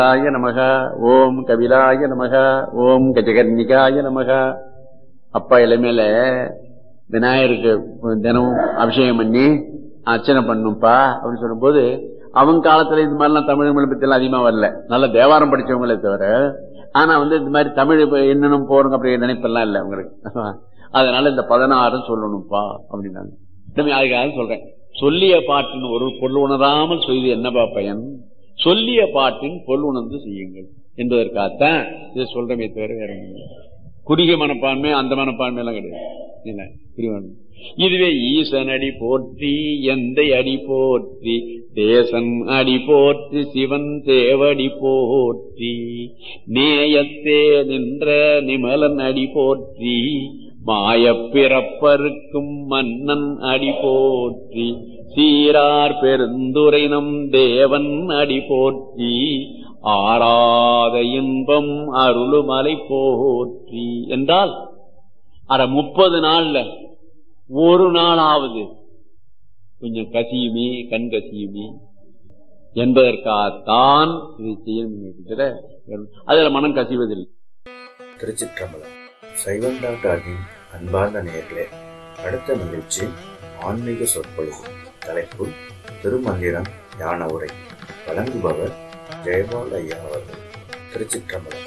ஆய நமக ஓம் கபிலாய நமக ஓம் கஜகர்ணிகாய நமக அப்பா இளமையில விநாயகருக்கு தினமும் அபிஷேகம் பண்ணி அர்ச்சனை பண்ணும்பா அப்படின்னு சொல்லும்போது அவங்க காலத்துல இந்த மாதிரிலாம் தமிழ் மொழி பத்தி எல்லாம் அதிகமா வரல நல்ல தேவாரம் படிச்சவங்களே தவிர ஆனா வந்து இந்த மாதிரி தமிழ் இப்ப என்னன்னு போறோங்க அப்படி நினைப்பெல்லாம் இல்லை அவங்களுக்கு அதனால இந்த பதினாறும் சொல்லணும்ப்பா அப்படின்னாங்க இன்னும் அதுக்காக சொல்றேன் சொல்லிய பாட்டின் ஒரு பொருள் உணராமல் செய்து என்னப்பா பயன் சொல்லிய பாட்டின் பொருள் உணர்ந்து செய்யுங்கள் என்பதற்காகத்தான் இதை சொல்றமே தவிர வேற ஒண்ணும் இல்லை. குறுகிய மனப்பான்மை அந்த மனப்பான்மை எல்லாம் கிடையாது என்ன புரியுமா? இதுவே ஈசன் அடி போற்றி எந்த அடி போற்றி தேசன் அடி போற்றி சிவன் தேவடி போற்றி நேயத்தே நின்ற நிமலன் அடி போற்றி மாயப் பிறப்பருக்கும் மன்னன் அடி போற்றி சீரார் பெருந்துரைனம் தேவன் அடி போற்றி ஆராத இன்பம் அருளுமலை போற்றி என்றால் அட முப்பது நாள்ல ஒரு நாளாவது கொஞ்சம் கசியுமே கண் கசியுமே என்பதற்காகத்தான் இதை செய்யணும் அதுல மனம் கசிவதில்லை திருச்சிற்றம்பலம் சைவம் டாக்டரின் அன்பார்ந்த நேயர்களே அடுத்த நிகழ்ச்சி ஆன்மீக சொற்பொழிவு தலைப்பு திருமந்திரம் ஞான உரை வழங்குபவர் ஜெயபால் ஐயா அவர்கள் திருச்சிற்றம்பலம்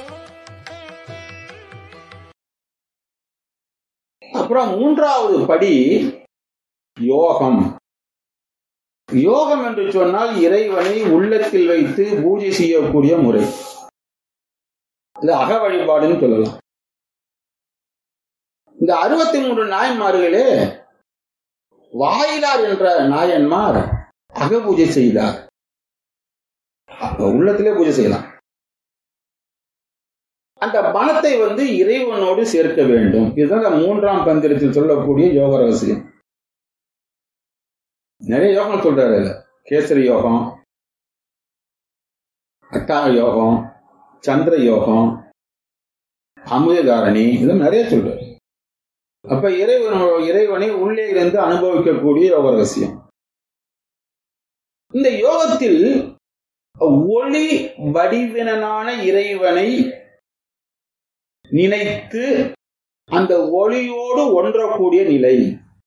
அப்புறம் மூன்றாவது படி யோகம் யோகம் என்று சொன்னால் இறைவனை உள்ளத்தில் வைத்து பூஜை செய்யக்கூடிய முறை இது அக வழிபாடுன்னு சொல்லலாம் இந்த அறுபத்தி மூன்று நாயன்மார்களே வாயிலார் என்ற நாயன்மார் அக பூஜை செய்தார் அப்ப உள்ளத்திலே பூஜை செய்யலாம் அந்த மனத்தை வந்து இறைவனோடு சேர்க்க வேண்டும் இதுதான் இந்த மூன்றாம் தந்திரத்தில் சொல்லக்கூடிய யோக ரகசியம் நிறைய யோகம் சொல்றாரு அதுல. கேசரி யோகம் அட்டாக யோகம் சந்திர யோகம் அமுதகாரணி இதெல்லாம் நிறைய சொல்றாரு அப்ப இறைவன் இறைவனை உள்ளே இருந்து அனுபவிக்கக்கூடிய யோக ரகசியம் இந்த யோகத்தில் ஒளி வடிவினனான இறைவனை நினைத்து அந்த ஒளியோடு ஒன்றக்கூடிய நிலை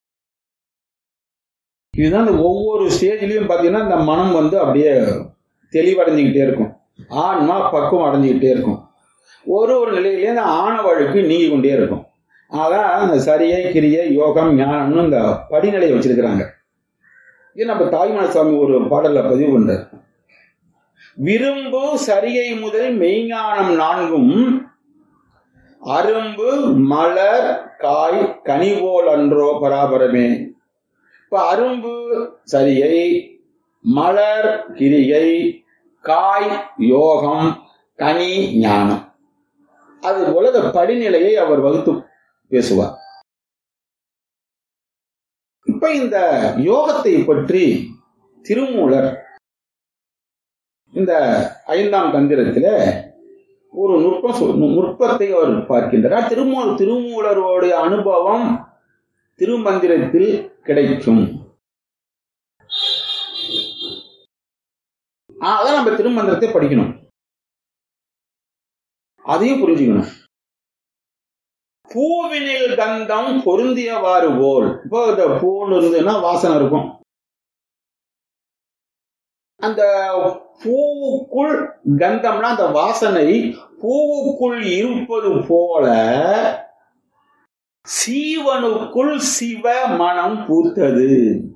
இதுதான் இந்த ஒவ்வொரு ஸ்டேஜ்லயும் பாத்தீங்கன்னா இந்த மனம் வந்து அப்படியே தெளிவடைஞ்சுக்கிட்டே இருக்கும் ஆன்மா பக்குவம் அடைஞ்சுக்கிட்டே இருக்கும் ஒரு ஒரு நிலையிலே இந்த ஆணவழுக்கு நீங்கி கொண்டே இருக்கும் அதான் அந்த சரியை கிரியை யோகம் ஞானம்னு இந்த படிநிலையை வச்சிருக்கிறாங்க இது நம்ம தாய்மான சுவாமி ஒரு பாடல்ல பதிவு பண்றார் விரும்பு சரியை முதல் மெய்ஞானம் நான்கும் அரும்பு மலர் காய் கனி போல் அன்றோ பராபரமே இப்ப அரும்பு சரியை மலர் கிரியை காய் யோகம் கனி ஞானம் அது போல இந்த படிநிலையை அவர் வகுத்து பேசுவார் இப்ப இந்த யோகத்தை பற்றி திருமூலர் இந்த ஐந்தாம் தந்திரத்தில ஒரு நுட்பம் சொல்- நு- நுட்பத்தை அவர் பார்க்கின்றார் திருமூல திருமூலருடைய அனுபவம் திருமந்திரத்தில் கிடைக்கும் ஆ, அதான் நம்ம திருமந்திரத்தை படிக்கணும் அதையும் புரிஞ்சுக்கணும் பூவினில் கந்தம் பொருந்தியவாறு போல் இப்போ இந்த பூன்னு இருந்ததுன்னா வாசனை இருக்கும் அந்த பூவுக்குள் கந்தம்னா அந்த வாசனை பூவுக்குள் இருப்பது போல சீவனுக்குள் சிவ மனம் பூத்தது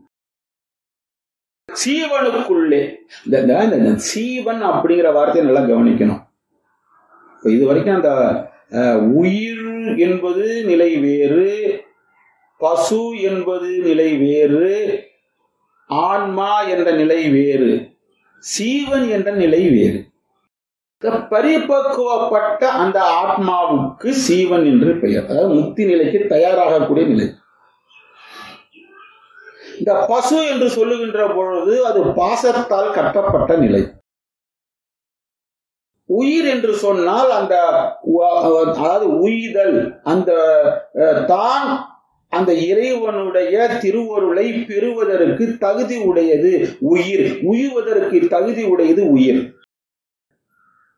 சீவனுக்குள்ளே இந்த இந்த- இந்த சீவன் அப்படிங்கிற வார்த்தையை நல்லா கவனிக்கணும் இப்ப இது வரைக்கும் அந்த அஹ், உயிர் என்பது நிலை வேறு பசு என்பது நிலை வேறு ஆன்மா என்ற நிலை வேறு சீவன் என்ற நிலை வேறு இந்த பரிபக்குவப்பட்ட அந்த ஆத்மாவுக்கு சீவன் என்று பெயர் அதாவது முக்தி நிலைக்கு தயாராகக்கூடிய நிலை இந்த பசு என்று சொல்லுகின்ற பொழுது அது பாசத்தால் கட்டப்பட்ட நிலை உயிர் என்று சொன்னால் அந்த உ- அதாவது உய்தல் அந்த அஹ், தான் அந்த இறைவனுடைய திருவருளை பெறுவதற்கு தகுதி உடையது உயிர் உய்வதற்கு தகுதி உடையது உயிர்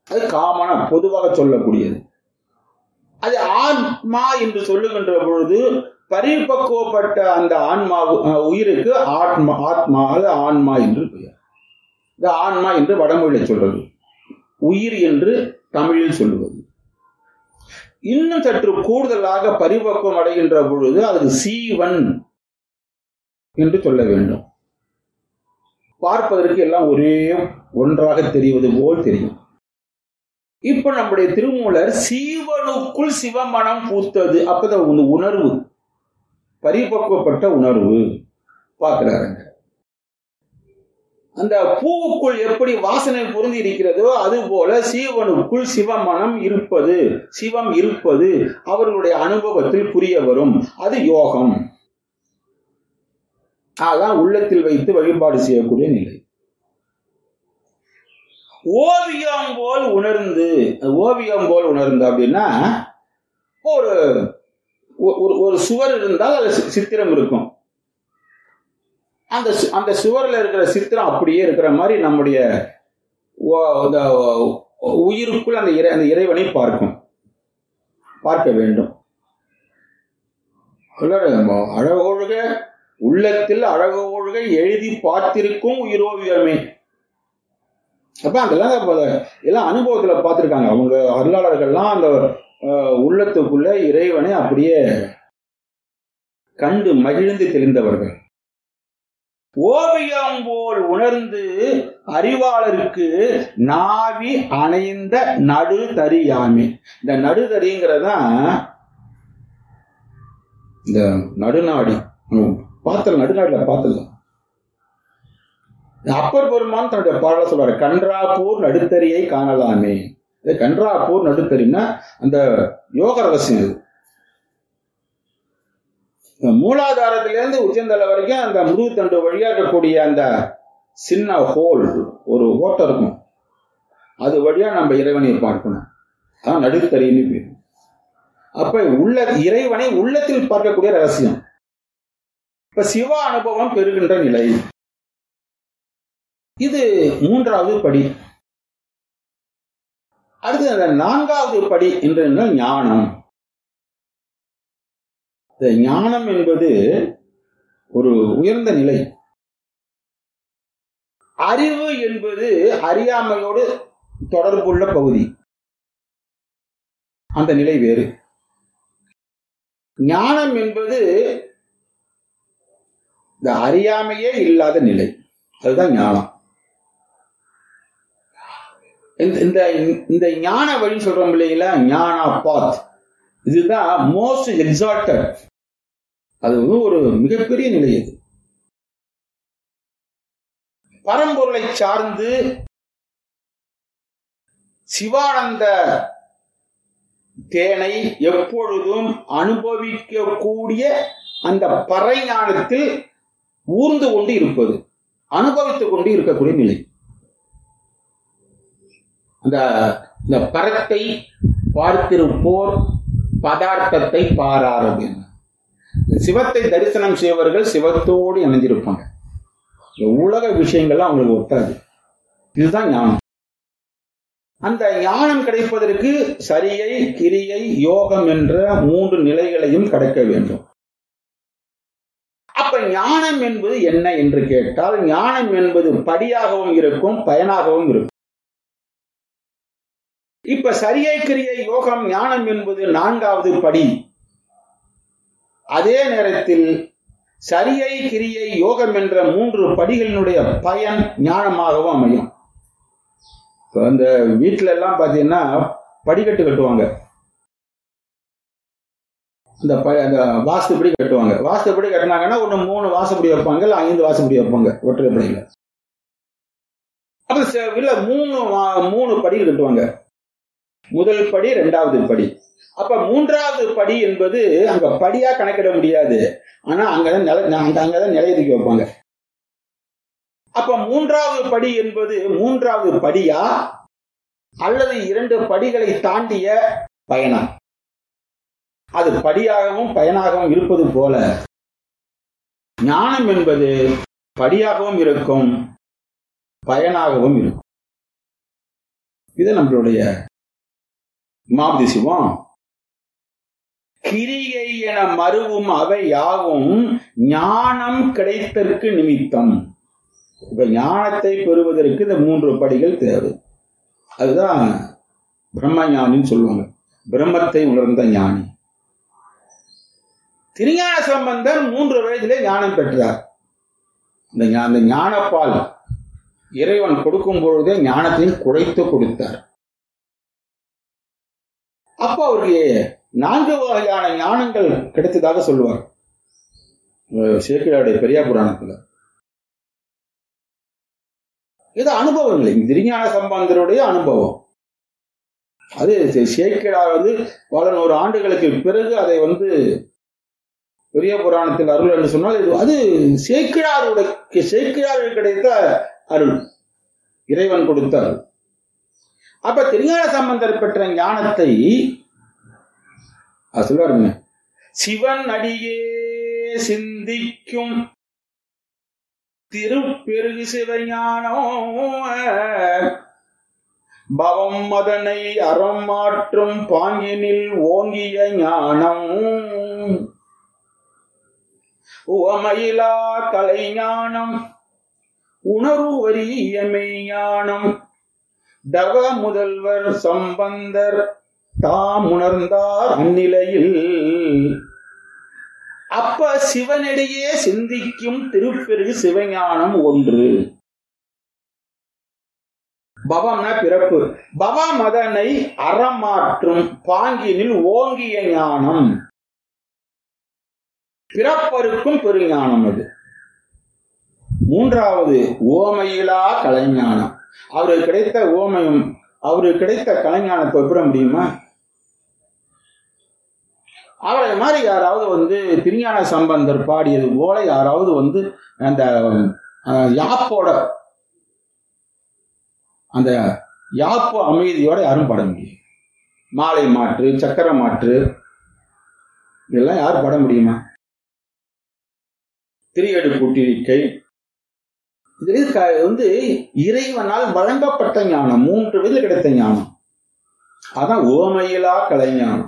அது காமனா பொதுவாக சொல்லக்கூடியது அது ஆன்மா என்று சொல்லுகின்ற பொழுது பரிபக்குவப்பட்ட அந்த ஆன்மா உயிருக்கு ஆத்மா ஆத்மா அது ஆன்மா என்று பெயர் இந்த ஆன்மா என்று வடமொழியில் சொல்றது உயிர் என்று தமிழில் சொல்லுவது இன்னும் சற்று கூடுதலாக பரிபக்குவம் அடைகின்ற பொழுது அதுக்கு சீவன் என்று சொல்ல வேண்டும் பார்ப்பதற்கு எல்லாம் ஒரே ஒன்றாக தெரிவது போல் தெரியும் இப்ப நம்முடைய திருமூலர் சீவனுக்குள் சிவமனம் பூத்தது அப்பதான் ஒரு உணர்வு பரிபக்குவப்பட்ட உணர்வு பார்க்கிறாருங்க அந்த பூவுக்குள் எப்படி வாசனை பொருந்தி இருக்கிறதோ அது போல சீவனுக்குள் சிவமனம் இருப்பது சிவம் இருப்பது அவர்களுடைய அனுபவத்தில் புரிய வரும் அது யோகம் அதான் உள்ளத்தில் வைத்து வழிபாடு செய்யக்கூடிய நிலை ஓவியம் போல் உணர்ந்து ஓவியம் போல் உணர்ந்து அப்படின்னா ஒரு ஒரு ஒரு சுவர் இருந்தால் அது சித்திரம் இருக்கும் அந்த அந்த சுவரில் இருக்கிற சித்திரம் அப்படியே இருக்கிற மாதிரி நம்முடைய உயிருக்குள் அந்த இறை அந்த இறைவனை பார்க்கும் பார்க்க வேண்டும் அழகொழுக உள்ளத்தில் அழகொழுக எழுதி பார்த்திருக்கும் உயிரோவியமே அப்ப அதெல்லாம் எல்லாம் அனுபவத்துல பார்த்திருக்காங்க அவங்க அருளாளர்கள்லாம் அந்த உள்ளத்துக்குள்ள இறைவனை அப்படியே கண்டு மகிழ்ந்து தெளிந்தவர்கள் ஓவியம் போல் உணர்ந்து அறிவாளருக்கு நாவி அணைந்த நடு தரியாமே இந்த நடுதறிங்கிறதான் இந்த நடுநாடி பார்த்தல நடுநாடுல பார்த்தல அப்பர் பெருமான் தன்னுடைய பாடல சொல்றாரு கன்றாப்பூர் நடுத்தறியை காணலாமே கன்றாப்பூர் நடுத்தறின்னா அந்த யோக ரகசியம் இது மூலாதாரத்திலேருந்து உச்சந்தலை வரைக்கும் அந்த முதுகுத்தண்டு வழியா இருக்கக்கூடிய அந்த சின்ன ஹோல் ஒரு ஓட்டம் இருக்கும் அது வழியா நம்ம இறைவனை பார்க்கணும் அதான் நடுத்தறின்னு பேர் அப்ப உள்ள இறைவனை உள்ளத்தில் பார்க்கக்கூடிய ரகசியம் இப்ப சிவ அனுபவம் பெறுகின்ற நிலை இது மூன்றாவது படி அடுத்து அந்த நான்காவது படி என்று ஞானம் இந்த ஞானம் என்பது ஒரு உயர்ந்த நிலை அறிவு என்பது அறியாமையோடு தொடர்புள்ள பகுதி அந்த நிலை வேறு ஞானம் என்பது இந்த அறியாமையே இல்லாத நிலை அதுதான் ஞானம் இந்த இந்த ஞான வழி சொல்றோம் இல்லைங்களா ஞான பாத் இதுதான் மோஸ்ட் எக்ஸால்டட் அது வந்து ஒரு மிகப்பெரிய நிலை அது பரம்பொருளை சார்ந்து சிவானந்த தேனை எப்பொழுதும் அனுபவிக்கக்கூடிய அந்த பறை ஞானத்தில் ஊர்ந்து கொண்டு இருப்பது அனுபவித்துக் கொண்டு இருக்கக்கூடிய நிலை அந்த இந்த பரத்தை பார்த்திருப்போர் பதார்த்தத்தை பாரார் அப்படின்னு சிவத்தை தரிசனம் செய்வர்கள் சிவத்தோடு இணைஞ்சிருப்பாங்க இந்த உலக விஷயங்கள்லாம் அவங்களுக்கு ஒட்டாது இதுதான் ஞானம் அந்த ஞானம் கிடைப்பதற்கு சரியை கிரியை யோகம் என்ற மூன்று நிலைகளையும் கடக்க வேண்டும் அப்ப ஞானம் என்பது என்ன என்று கேட்டால் ஞானம் என்பது படியாகவும் இருக்கும் பயனாகவும் இருக்கும் இப்ப சரியை கிரியை யோகம் ஞானம் என்பது நான்காவது படி அதே நேரத்தில் சரியை கிரியை யோகம் என்ற மூன்று படிகளினுடைய பயன் ஞானமாகவும் அமையும் இந்த வீட்டுல எல்லாம் பாத்தீங்கன்னா படிக்கட்டு கட்டுவாங்க இந்த அந்த வாஸ்துப்படி கட்டுவாங்க வாஸ்துப்படி கட்டினாங்கன்னா ஒன்று மூணு வாசப்படி வைப்பாங்க இல்லை ஐந்து வாசப்படி வைப்பாங்க ஒற்றைப்படியில் அப்ப இல்ல மூணு மூணு படி கட்டுவாங்க முதல் படி ரெண்டாவது படி அப்ப மூன்றாவது படி என்பது அங்க படியா கணக்கிட முடியாது ஆனா அங்கதான் நில அங்கதான் நிலையத்துக்கு வைப்பாங்க அப்ப மூன்றாவது படி என்பது மூன்றாவது படியா அல்லது இரண்டு படிகளை தாண்டிய பயணம் அது படியாகவும் பயனாகவும் இருப்பது போல ஞானம் என்பது படியாகவும் இருக்கும் பயனாகவும் இருக்கும் இது நம்மளுடைய மாபதி சிவம் கிரியை என மறுவும் அவை யாவும் ஞானம் கிடைத்தற்கு நிமித்தம் இப்ப ஞானத்தை பெறுவதற்கு இந்த மூன்று படிகள் தேவை அதுதான் பிரம்ம ஞானின்னு சொல்லுவாங்க பிரம்மத்தை உணர்ந்த ஞானி திருஞான சம்பந்தர் மூன்று வயதிலே ஞானம் பெற்றார் இந்த ஞா- அந்த ஞானப்பால் இறைவன் கொடுக்கும் பொழுதே ஞானத்தையும் குறைத்து கொடுத்தார் அப்போ அவருக்கு நான்கு வகையான ஞானங்கள் கிடைத்ததாக சொல்லுவார் அஹ் சேக்கிழாருடைய பெரியா புராணத்துல இது அனுபவங்கள் இங்க திருஞான சம்பந்தருடைய அனுபவம் அது சே- சேக்கிழார் வந்து பல நூறு ஆண்டுகளுக்கு பிறகு அதை வந்து பெரிய புராணத்தில் அருள் என்று சொன்னால் இது அது சேக்கிழாருடைய சேக்கிழாருக்கு கிடைத்த அருள் இறைவன் கொடுத்த அருள் அப்ப திருஞான சம்பந்தர் பெற்ற ஞானத்தை அது சொல்லுவாருங்க சிவன் அடியே சிந்திக்கும் திருப்பெருகு சிவஞானம் பவம் மதனை அறம் மாற்றும் பாங்கினில் ஓங்கிய ஞானம் உவமயிலா கலைஞானம் உணர்வரியமை ஞானம் தவ முதல்வர் சம்பந்தர் தாம் உணர்ந்தார் அந்நிலையில் அப்ப சிவனிடையே சிந்திக்கும் திருப்பெருகு சிவஞானம் ஒன்று பவம்னா பிறப்பு பவ மதனை அறமாற்றும் பாங்கினில் ஓங்கிய ஞானம் பிறப்பருக்கும் பெருஞானம் அது மூன்றாவது ஓமையிலா கலைஞானம் அவருக்கு கிடைத்த ஓமையும் அவருக்கு கிடைத்த கலைஞானத்தை ஒப்பிட முடியுமா அவரை மாதிரி யாராவது வந்து திருஞான சம்பந்தர் பாடியது போல யாராவது வந்து அந்த அஹ், யாப்போட அந்த யாப்பு அமைதியோட யாரும் பாட முடியும் மாலை மாற்று சக்கர மாற்று இதெல்லாம் யாரும் பாட முடியுமா திரியடு கூட்டிருக்கை இது க- வந்து இறைவனால் வழங்கப்பட்ட ஞானம் மூன்று வயதில் கிடைத்த ஞானம் அதான் ஓமையிலா கலைஞானம்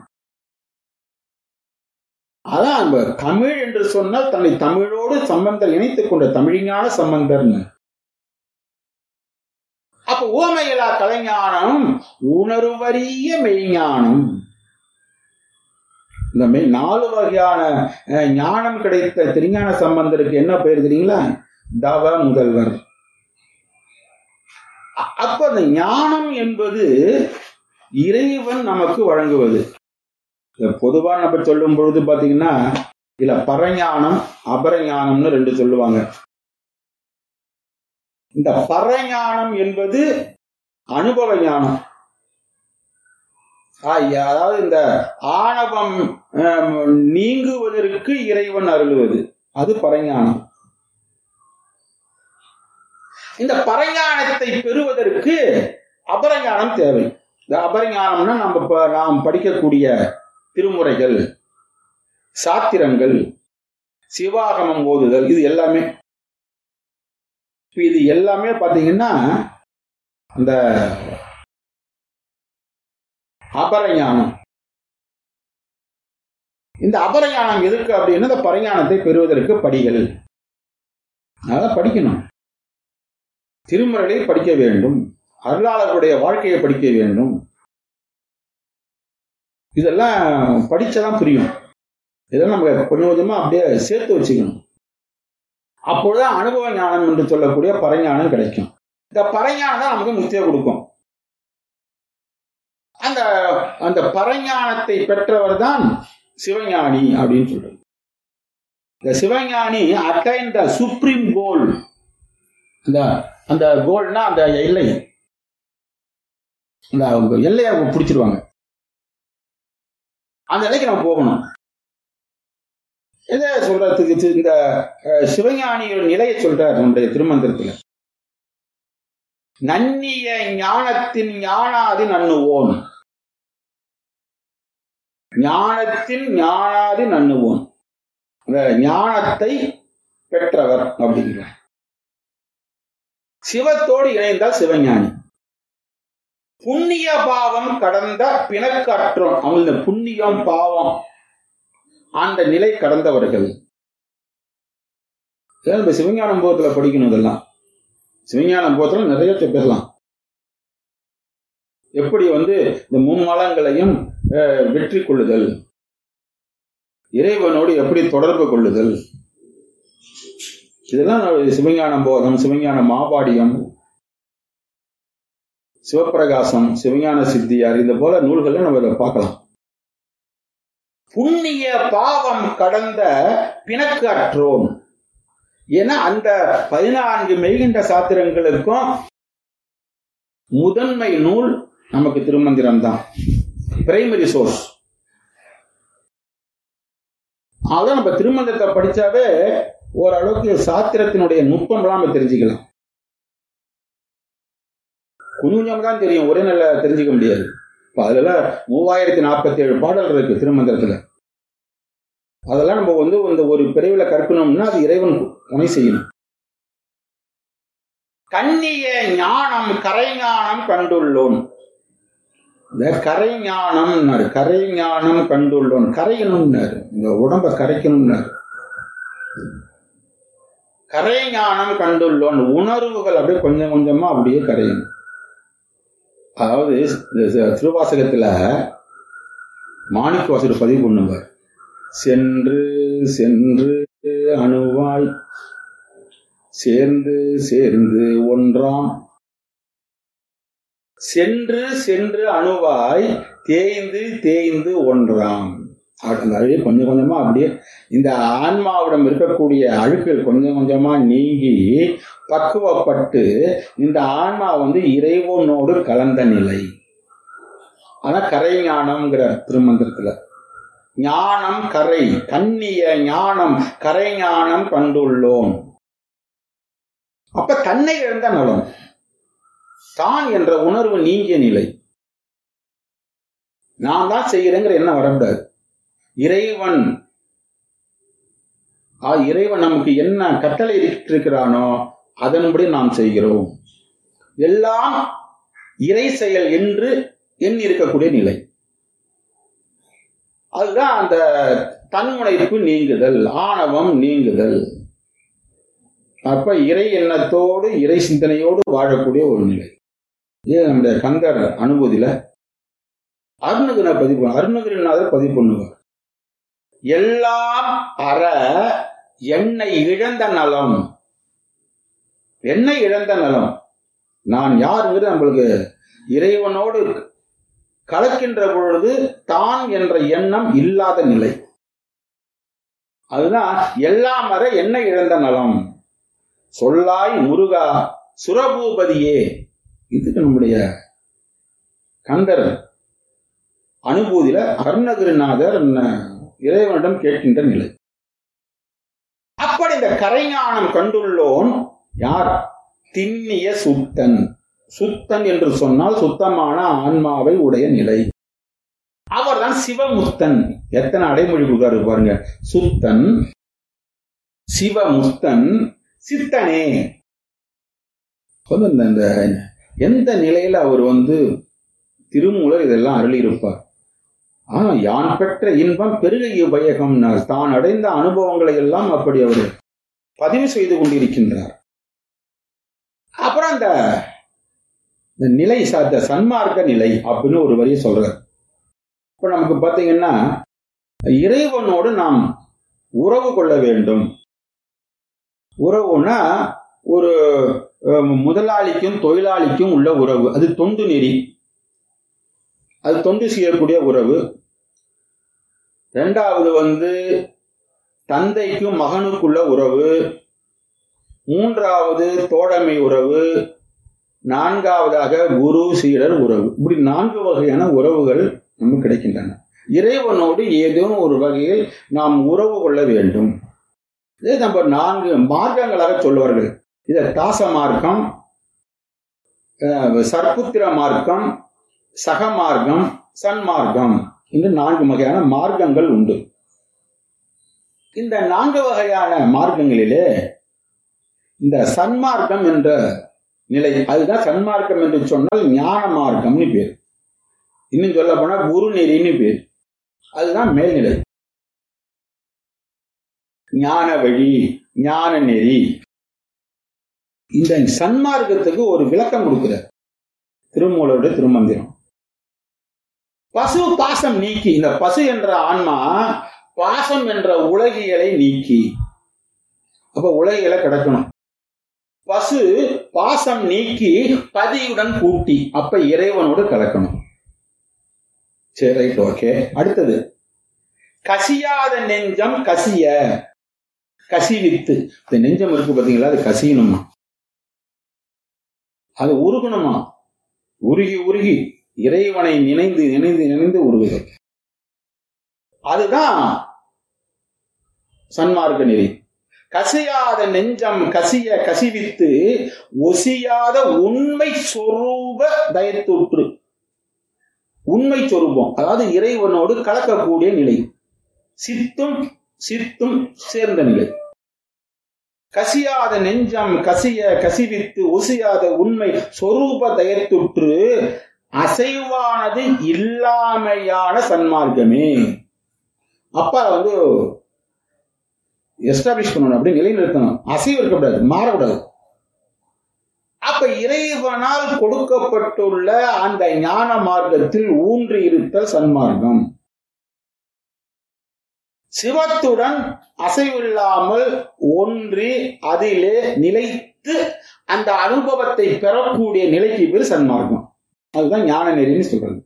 அதான் அந்த தமிழ் என்று சொன்னால் தன்னை தமிழோடு சம்பந்தர் இணைத்துக் கொண்ட தமிழ்ஞான சம்பந்தர்னு அப்ப ஓமையிலா கலைஞானம் உணர்வறிய மெய்ஞானம் இந்த மெய் நாலு வகையான அஹ், ஞானம் கிடைத்த திருஞான சம்பந்தருக்கு என்ன பெயர் தெரியுங்களா தவ முதல்வர் அ- அப்ப அந்த ஞானம் என்பது இறைவன் நமக்கு வழங்குவது இத பொதுவா நம்ம சொல்லும் பொழுது பாத்தீங்கன்னா இல்ல பரஞானம் அபரஞானம்னு ரெண்டு சொல்லுவாங்க இந்த பரஞானம் என்பது அனுபவ ஞானம் ஆ, அதாவது இந்த ஆணவம் ஆம், நீங்குவதற்கு இறைவன் அருளுவது அது பரஞானம் இந்த பரஞானத்தை பெறுவதற்கு அபரஞானம் தேவை இந்த அபரஞானம்னா நம்ம இப்ப நாம் படிக்கக்கூடிய திருமுறைகள் சாத்திரங்கள் சிவாகமம் ஓதுதல் இது எல்லாமே இப்ப இது எல்லாமே பாத்தீங்கன்னா அந்த அபரஞானம் இந்த அபரஞானம் எதுக்கு அப்படின்னா இந்த பரஞானத்தை பெறுவதற்கு படிகள் அதான் படிக்கணும் திருமுறைகளை படிக்க வேண்டும் அருளாளர்களுடைய வாழ்க்கையை படிக்க வேண்டும் இதெல்லாம் படிச்சாதான் புரியும் இதெல்லாம் நம்ம கொஞ்சம் கொஞ்சமா அப்படியே சேர்த்து வச்சுக்கணும் அப்பொழுதுதான் அனுபவ ஞானம் என்று சொல்லக்கூடிய பரஞானம் கிடைக்கும் இந்த பரஞானம் தான் நமக்கு முக்தியை கொடுக்கும் அந்த அந்த பரஞானத்தை பெற்றவர் தான் சிவஞானி அப்படின்னு சொல்றது இந்த சிவஞானி அட்டைன் த சுப்ரீம் கோல் அந்த அந்த கோல்னா அந்த எல்லை அந்த அவங்க எல்லையை அவங்க பிடிச்சிருவாங்க அந்த நிலைக்கு நம்ம போகணும் எதை சொல்றதுக்கு இது இந்த அஹ், சிவஞானியோட நிலையை சொல்றார் நம்முடைய திருமந்திரத்துல நன்னிய ஞானத்தின் ஞானாதி நன்னுவோன் ஞானத்தின் ஞானாதி நன்னுவோன் அந்த ஞானத்தை பெற்றவர் அப்படிங்கிறார் சிவத்தோடு இணைந்தால் சிவஞானி புண்ணிய பாவம் கடந்த பிணக்கற்றோம் அவங்க இந்த புண்ணியம் பாவம் அந்த நிலை கடந்தவர்கள் இதெல்லாம் நம்ம சிவஞானம் போகத்துல படிக்கணும் இதெல்லாம் சிவஞானம் போகத்துல நிறைய பேசலாம் எப்படி வந்து இந்த மும்மலங்களையும் அஹ், வெற்றி கொள்ளுதல் இறைவனோடு எப்படி தொடர்பு கொள்ளுதல் இதெல்லாம் நம்ம சிவஞானம் போதம் சிவஞான மாபாடியம் சிவப்பிரகாசம் சிவஞான சித்தியார் இது போல நூல்களை நம்ம இதை பார்க்கலாம் புண்ணிய பாவம் கடந்த பிணக்கு அற்றோம் ஏன்னா அந்த பதினான்கு மெய்கின்ற சாத்திரங்களுக்கும் முதன்மை நூல் நமக்கு திருமந்திரம் தான் பிரைமரி சோர்ஸ் அதான் நம்ம திருமந்திரத்தை படிச்சாவே ஓரளவுக்கு சாத்திரத்தினுடைய நுட்பம்லாம் நம்ம தெரிஞ்சுக்கலாம் கொஞ்சம் கொஞ்சம் தான் தெரியும் ஒரே நல்ல தெரிஞ்சுக்க முடியாது இப்போ அதுல மூவாயிரத்தி நாற்பத்தி ஏழு பாடல் இருக்கு திருமந்திரத்துல அதெல்லாம் நம்ம வந்து இந்த ஒரு பிரிவில் கற்கணும்னா அது இறைவன் துணை செய்யணும் கண்ணிய ஞானம் கரை ஞானம் கண்டுள்ளோன் இந்த கரை ஞானம்னாரு கரை ஞானம் கண்டுள்ளோன் கரையணும்னாரு இந்த உடம்ப கரைக்கணும்னாரு கரை ஞானம் கண்டுள்ளோன் உணர்வுகள் அப்படியே கொஞ்சம் கொஞ்சமா அப்படியே கரையணும் அதாவது இந்த திருவாசகத்துல மாணிக்க வாசகர் பதிவு பண்ணுவார் சென்று சென்று அணுவாய் சேர்ந்து சேர்ந்து ஒன்றாம் சென்று சென்று அணுவாய் தேய்ந்து தேய்ந்து ஒன்றாம் அந்த அப்படியே கொஞ்சம் கொஞ்சமா அப்படியே இந்த ஆன்மாவிடம் இருக்கக்கூடிய அழுக்குகள் கொஞ்சம் கொஞ்சமா நீங்கி பக்குவப்பட்டு இந்த ஆன்மா வந்து இறைவனோடு கலந்த நிலை அதான் கரை ஞானம்ங்கிற திருமந்திரத்துல ஞானம் கரை கண்ணிய ஞானம் கரை ஞானம் கண்டுள்ளோம் அப்ப தன்னை இழந்த நலம் தான் என்ற உணர்வு நீங்கிய நிலை நான் தான் செய்கிறேங்கிற எண்ணம் வரக்கூடாது இறைவன் ஆ, இறைவன் நமக்கு என்ன கட்டளை இருக்கிறானோ அதன்படி நாம் செய்கிறோம் எல்லாம் இறை செயல் என்று எண்ணி இருக்கக்கூடிய நிலை அதுதான் அந்த தன்முனைப்பு நீங்குதல் ஆணவம் நீங்குதல் அப்ப இறை எண்ணத்தோடு இறை சிந்தனையோடு வாழக்கூடிய ஒரு நிலை இது நம்முடைய கந்தர் அனுபூதியில அருணகிர பதிவு அருணகிரிநாதர் பதிவு பண்ணுவார் எல்லாம் அற என்னை இழந்த நலம் என்னை இழந்த நலம் நான் யாருங்கிறது நம்மளுக்கு இறைவனோடு கலக்கின்ற பொழுது தான் என்ற எண்ணம் இல்லாத நிலை அதுதான் எல்லாம் வர என்ன இழந்த நலம் சொல்லாய் முருகா சுரபூபதியே இதுக்கு நம்முடைய கந்தர் அனுபூதியில அருணகிரிநாதர் ந- இறைவனிடம் கேட்கின்ற நிலை அப்படி இந்த கரைஞானம் கண்டுள்ளோன் யார் திண்ணிய சுத்தன் சுத்தன் என்று சொன்னால் சுத்தமான ஆன்மாவை உடைய நிலை அவர்தான் சிவமுத்தன் எத்தனை அடைமொழி கொடுக்காரு பாருங்க சுத்தன் சிவமுத்தன் சித்தனே வந்து இந்த- இந்த எந்த நிலையில அவர் வந்து திருமூலர் இதெல்லாம் அருளியிருப்பார் ஆனா யான் பெற்ற இன்பம் பெருகிய பயகம் தான் அடைந்த அனுபவங்களை எல்லாம் அப்படி அவர் பதிவு செய்து கொண்டிருக்கின்றார் அப்புறம் அந்த இந்த நிலை சார்ந்த சன்மார்க்க நிலை அப்படின்னு ஒரு வரியை சொல்றார் இப்ப நமக்கு பாத்தீங்கன்னா இறைவனோடு நாம் உறவு கொள்ள வேண்டும் உறவுனா ஒரு அஹ், முதலாளிக்கும் தொழிலாளிக்கும் உள்ள உறவு அது தொண்டு நெறி அது தொண்டு செய்யக்கூடிய உறவு ரெண்டாவது வந்து தந்தைக்கும் மகனுக்குள்ள உறவு மூன்றாவது தோழமை உறவு நான்காவதாக குரு சீடர் உறவு இப்படி நான்கு வகையான உறவுகள் நமக்கு கிடைக்கின்றன இறைவனோடு ஏதேனும் ஒரு வகையில் நாம் உறவு கொள்ள வேண்டும் இதை நம்ம நான்கு மார்க்கங்களாக சொல்வார்கள் இதை தாச மார்க்கம் அஹ், சர்ப்புத்திர மார்க்கம் சகமார்க்கம் சன்மார்க்கம் என்று நான்கு வகையான மார்க்கங்கள் உண்டு இந்த நான்கு வகையான மார்க்கங்களிலே இந்த சன்மார்க்கம் என்ற நிலை அதுதான் சன்மார்க்கம் என்று சொன்னால் ஞான மார்க்கம்னு பேர் இன்னும் சொல்ல போனா குரு நெறின்னு பேர் அதுதான் மேல்நிலை ஞான வழி ஞான நெறி இந்த சன்மார்க்கத்துக்கு ஒரு விளக்கம் கொடுக்கிறார் திருமூலருடைய திருமந்திரம் பசு பாசம் நீக்கி இந்த பசு என்ற ஆன்மா பாசம் என்ற உலகியலை நீக்கி அப்ப உலகியலை கிடக்கணும் பசு பாசம் நீக்கி பதியுடன் கூட்டி அப்ப இறைவனோடு கலக்கணும் சரி ரைட் ஓகே அடுத்தது கசியாத நெஞ்சம் கசிய கசிவித்து இந்த நெஞ்சம் இருக்கு பாத்தீங்களா அது கசியணுமா அது உருகணுமா உருகி உருகி இறைவனை நினைந்து நினைந்து நினைந்து உருகுதல் அதுதான் சன்மார்க்க நெறி கசியாத நெஞ்சம் கசிய கசிவித்து ஒசியாத உண்மை சொரூப தயத்தொற்று உண்மை சொரூபம் அதாவது இறைவனோடு கலக்கக்கூடிய நிலை சித்தும் சித்தும் சேர்ந்த நிலை கசியாத நெஞ்சம் கசிய கசிவித்து ஒசியாத உண்மை சொரூப தயத்துற்று அசைவானது இல்லாமையான சன்மார்க்கமே அப்பா வந்து எஸ்டாப்ளிஷ் பண்ணணும் அப்படி நிலைநிறுத்தணும் அசைவு இருக்கக்கூடாது மாறக்கூடாது அப்ப இறைவனால் கொடுக்கப்பட்டுள்ள அந்த ஞான மார்க்கத்தில் ஊன்றி இருத்தல் சன்மார்க்கம் சிவத்துடன் அசைவில்லாமல் ஒன்றி அதிலே நிலைத்து அந்த அனுபவத்தை பெறக்கூடிய நிலைக்கு பேர் சன்மார்க்கம் அதுதான் ஞான நெறின்னு சொல்றது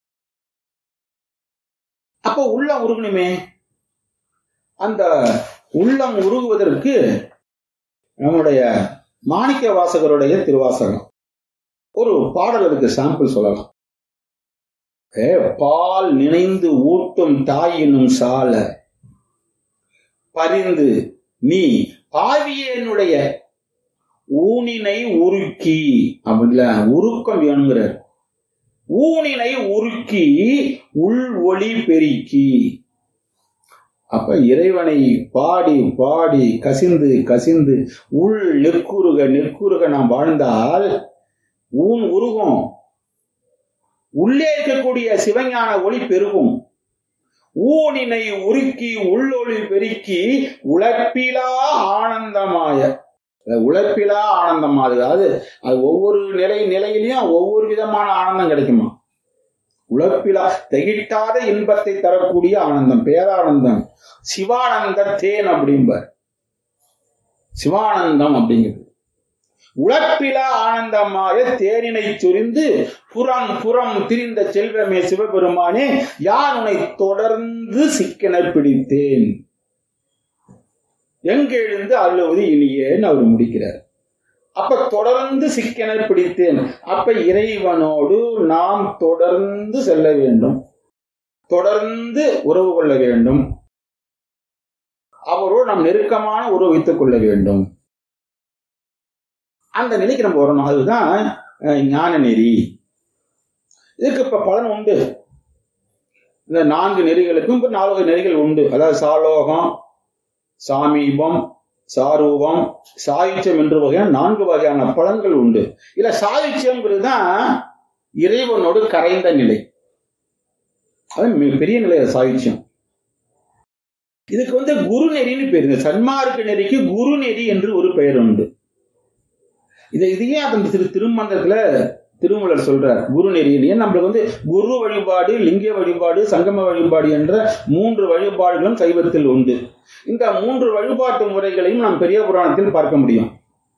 அப்ப உள்ளம் உருகணுமே அந்த உள்ளம் உருகுவதற்கு நம்முடைய மாணிக்க வாசகருடைய திருவாசகம் ஒரு பாடலுக்கு சாம்பிள் சொல்லலாம் ஏ, பால் நினைந்து ஊட்டும் தாயினும் சால பரிந்து நீ பாவியனுடைய ஊனினை உருக்கி அப்படில உருக்கம் வேணுங்கிறார் ஊனினை உருக்கி உள் ஒளி பெருக்கி அப்ப இறைவனை பாடி பாடி கசிந்து கசிந்து உள் நெற்குருக நெற்குருக நாம் வாழ்ந்தால் ஊன் உருகும் உள்ளே இருக்கக்கூடிய சிவஞான ஒளி பெருகும் ஊனினை உருக்கி உள்ளொளி பெருக்கி உழப்பிலா ஆனந்தமாய அது உழப்பிலா ஆனந்தமா அது அதாவது அது ஒவ்வொரு நிலை நிலையிலையும் ஒவ்வொரு விதமான ஆனந்தம் கிடைக்குமா உழப்பிலா திகிட்டாத இன்பத்தை தரக்கூடிய ஆனந்தம் பேரானந்தம் சிவானந்த தேன் அப்படிம்பார் சிவானந்தம் அப்படிங்கிறது உழப்பிலா ஆனந்தமாய தேனினை சொரிந்து புறம் புறம் திரிந்த செல்வமே சிவபெருமானே யார் உன்னை தொடர்ந்து சிக்கன பிடித்தேன் எங்கெழுந்து அருளுவது இனியேன்னு அவர் முடிக்கிறார் அப்ப தொடர்ந்து சிக்கன பிடித்தேன் அப்ப இறைவனோடு நாம் தொடர்ந்து செல்ல வேண்டும் தொடர்ந்து உறவு கொள்ள வேண்டும் அவரோடு நாம் நெருக்கமான உறவு வைத்துக் கொள்ள வேண்டும் அந்த நிலைக்கு நம்ம வரணும் அதுதான் அஹ், ஞான நெறி இதுக்கு இப்ப பலன் உண்டு இந்த நான்கு நெறிகளுக்கும் இப்ப நாலு வகை நெறிகள் உண்டு அதாவது சாலோகம் சாமீபம் சாரூபம் சாயுச்சியம் என்று வகையான நான்கு வகையான பலன்கள் உண்டு இல்ல சாயுச்சியம்ங்கிறது தான் இறைவனோடு கரைந்த நிலை அது மிக பெரிய நிலை அது சாயுச்சியம் இதுக்கு வந்து குரு நெறின்னு பேருங்க சன்மார்க்க நெறிக்கு குரு நெறி என்று ஒரு பெயர் உண்டு இதை இதையே அந்த திரு திருமந்திரத்துல திருமலர் சொல்றார் குரு நெறின்னு ஏன் நம்மளுக்கு வந்து குரு வழிபாடு லிங்க வழிபாடு சங்கம வழிபாடு என்ற மூன்று வழிபாடுகளும் சைவத்தில் உண்டு இந்த மூன்று வழிபாட்டு முறைகளையும் நாம் பெரிய புராணத்தில் பார்க்க முடியும்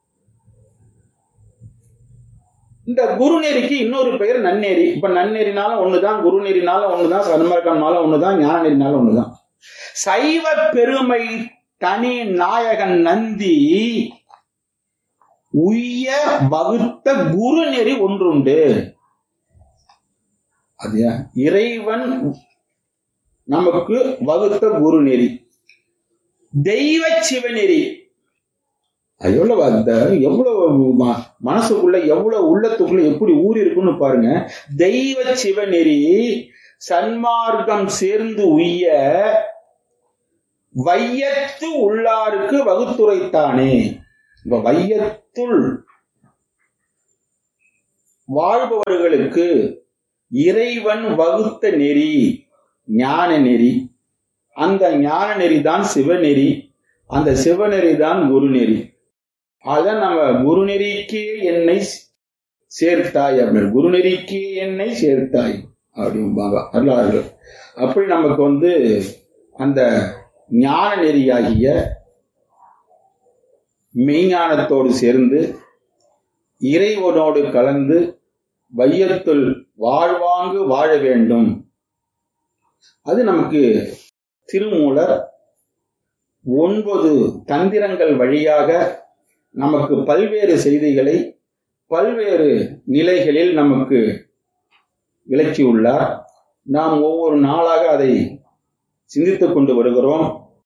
இந்த குருநெறிக்கு இன்னொரு பெயர் நன்னெறி இப்ப நன்னெறினாலும் ஒண்ணுதான் குருநெறினாலும் ஒண்ணுதான் சன்மார்க்கம்னாலும் ஒண்ணுதான் ஞான நெறினாலும் ஒண்ணுதான் சைவ பெருமை தனி நாயகன் நந்தி உய்ய வகுத்த குருநெறி ஒன்றுண்டு அது இறைவன் நமக்கு வகுத்த குருநெறி தெய்வ சிவநெறி அது எவ்வளவு அந்த எவ்வளவு ம- மனசுக்குள்ள எவ்வளவு உள்ளத்துக்குள்ள எப்படி ஊறி இருக்குன்னு பாருங்க தெய்வ சிவநெறி சன்மார்க்கம் சேர்ந்து உய்ய வையத்து உள்ளாருக்கு வகுத்துரைத்தானே இப்ப வையத்துள் வாழ்பவர்களுக்கு இறைவன் வகுத்த நெறி ஞான நெறி அந்த ஞான நெறி தான் சிவநெறி அந்த சிவநெறி தான் குருநெறி அதான் நம்ம குருநெறிக்கு என்னை சேர்த்தாய் அப்படின்னு குருநெறிக்கு என்னை சேர்த்தாய் அப்படிம்பாங்க அருளார்கள் அப்படி நமக்கு வந்து அந்த ஞான நெறியாகிய மெய்ஞானத்தோடு சேர்ந்து இறைவனோடு கலந்து வையத்துள் வாழ்வாங்கு வாழ வேண்டும் அது நமக்கு திருமூலர் ஒன்பது தந்திரங்கள் வழியாக நமக்கு பல்வேறு செய்திகளை பல்வேறு நிலைகளில் நமக்கு விளக்கியுள்ளார் நாம் ஒவ்வொரு நாளாக அதை சிந்தித்துக் கொண்டு வருகிறோம்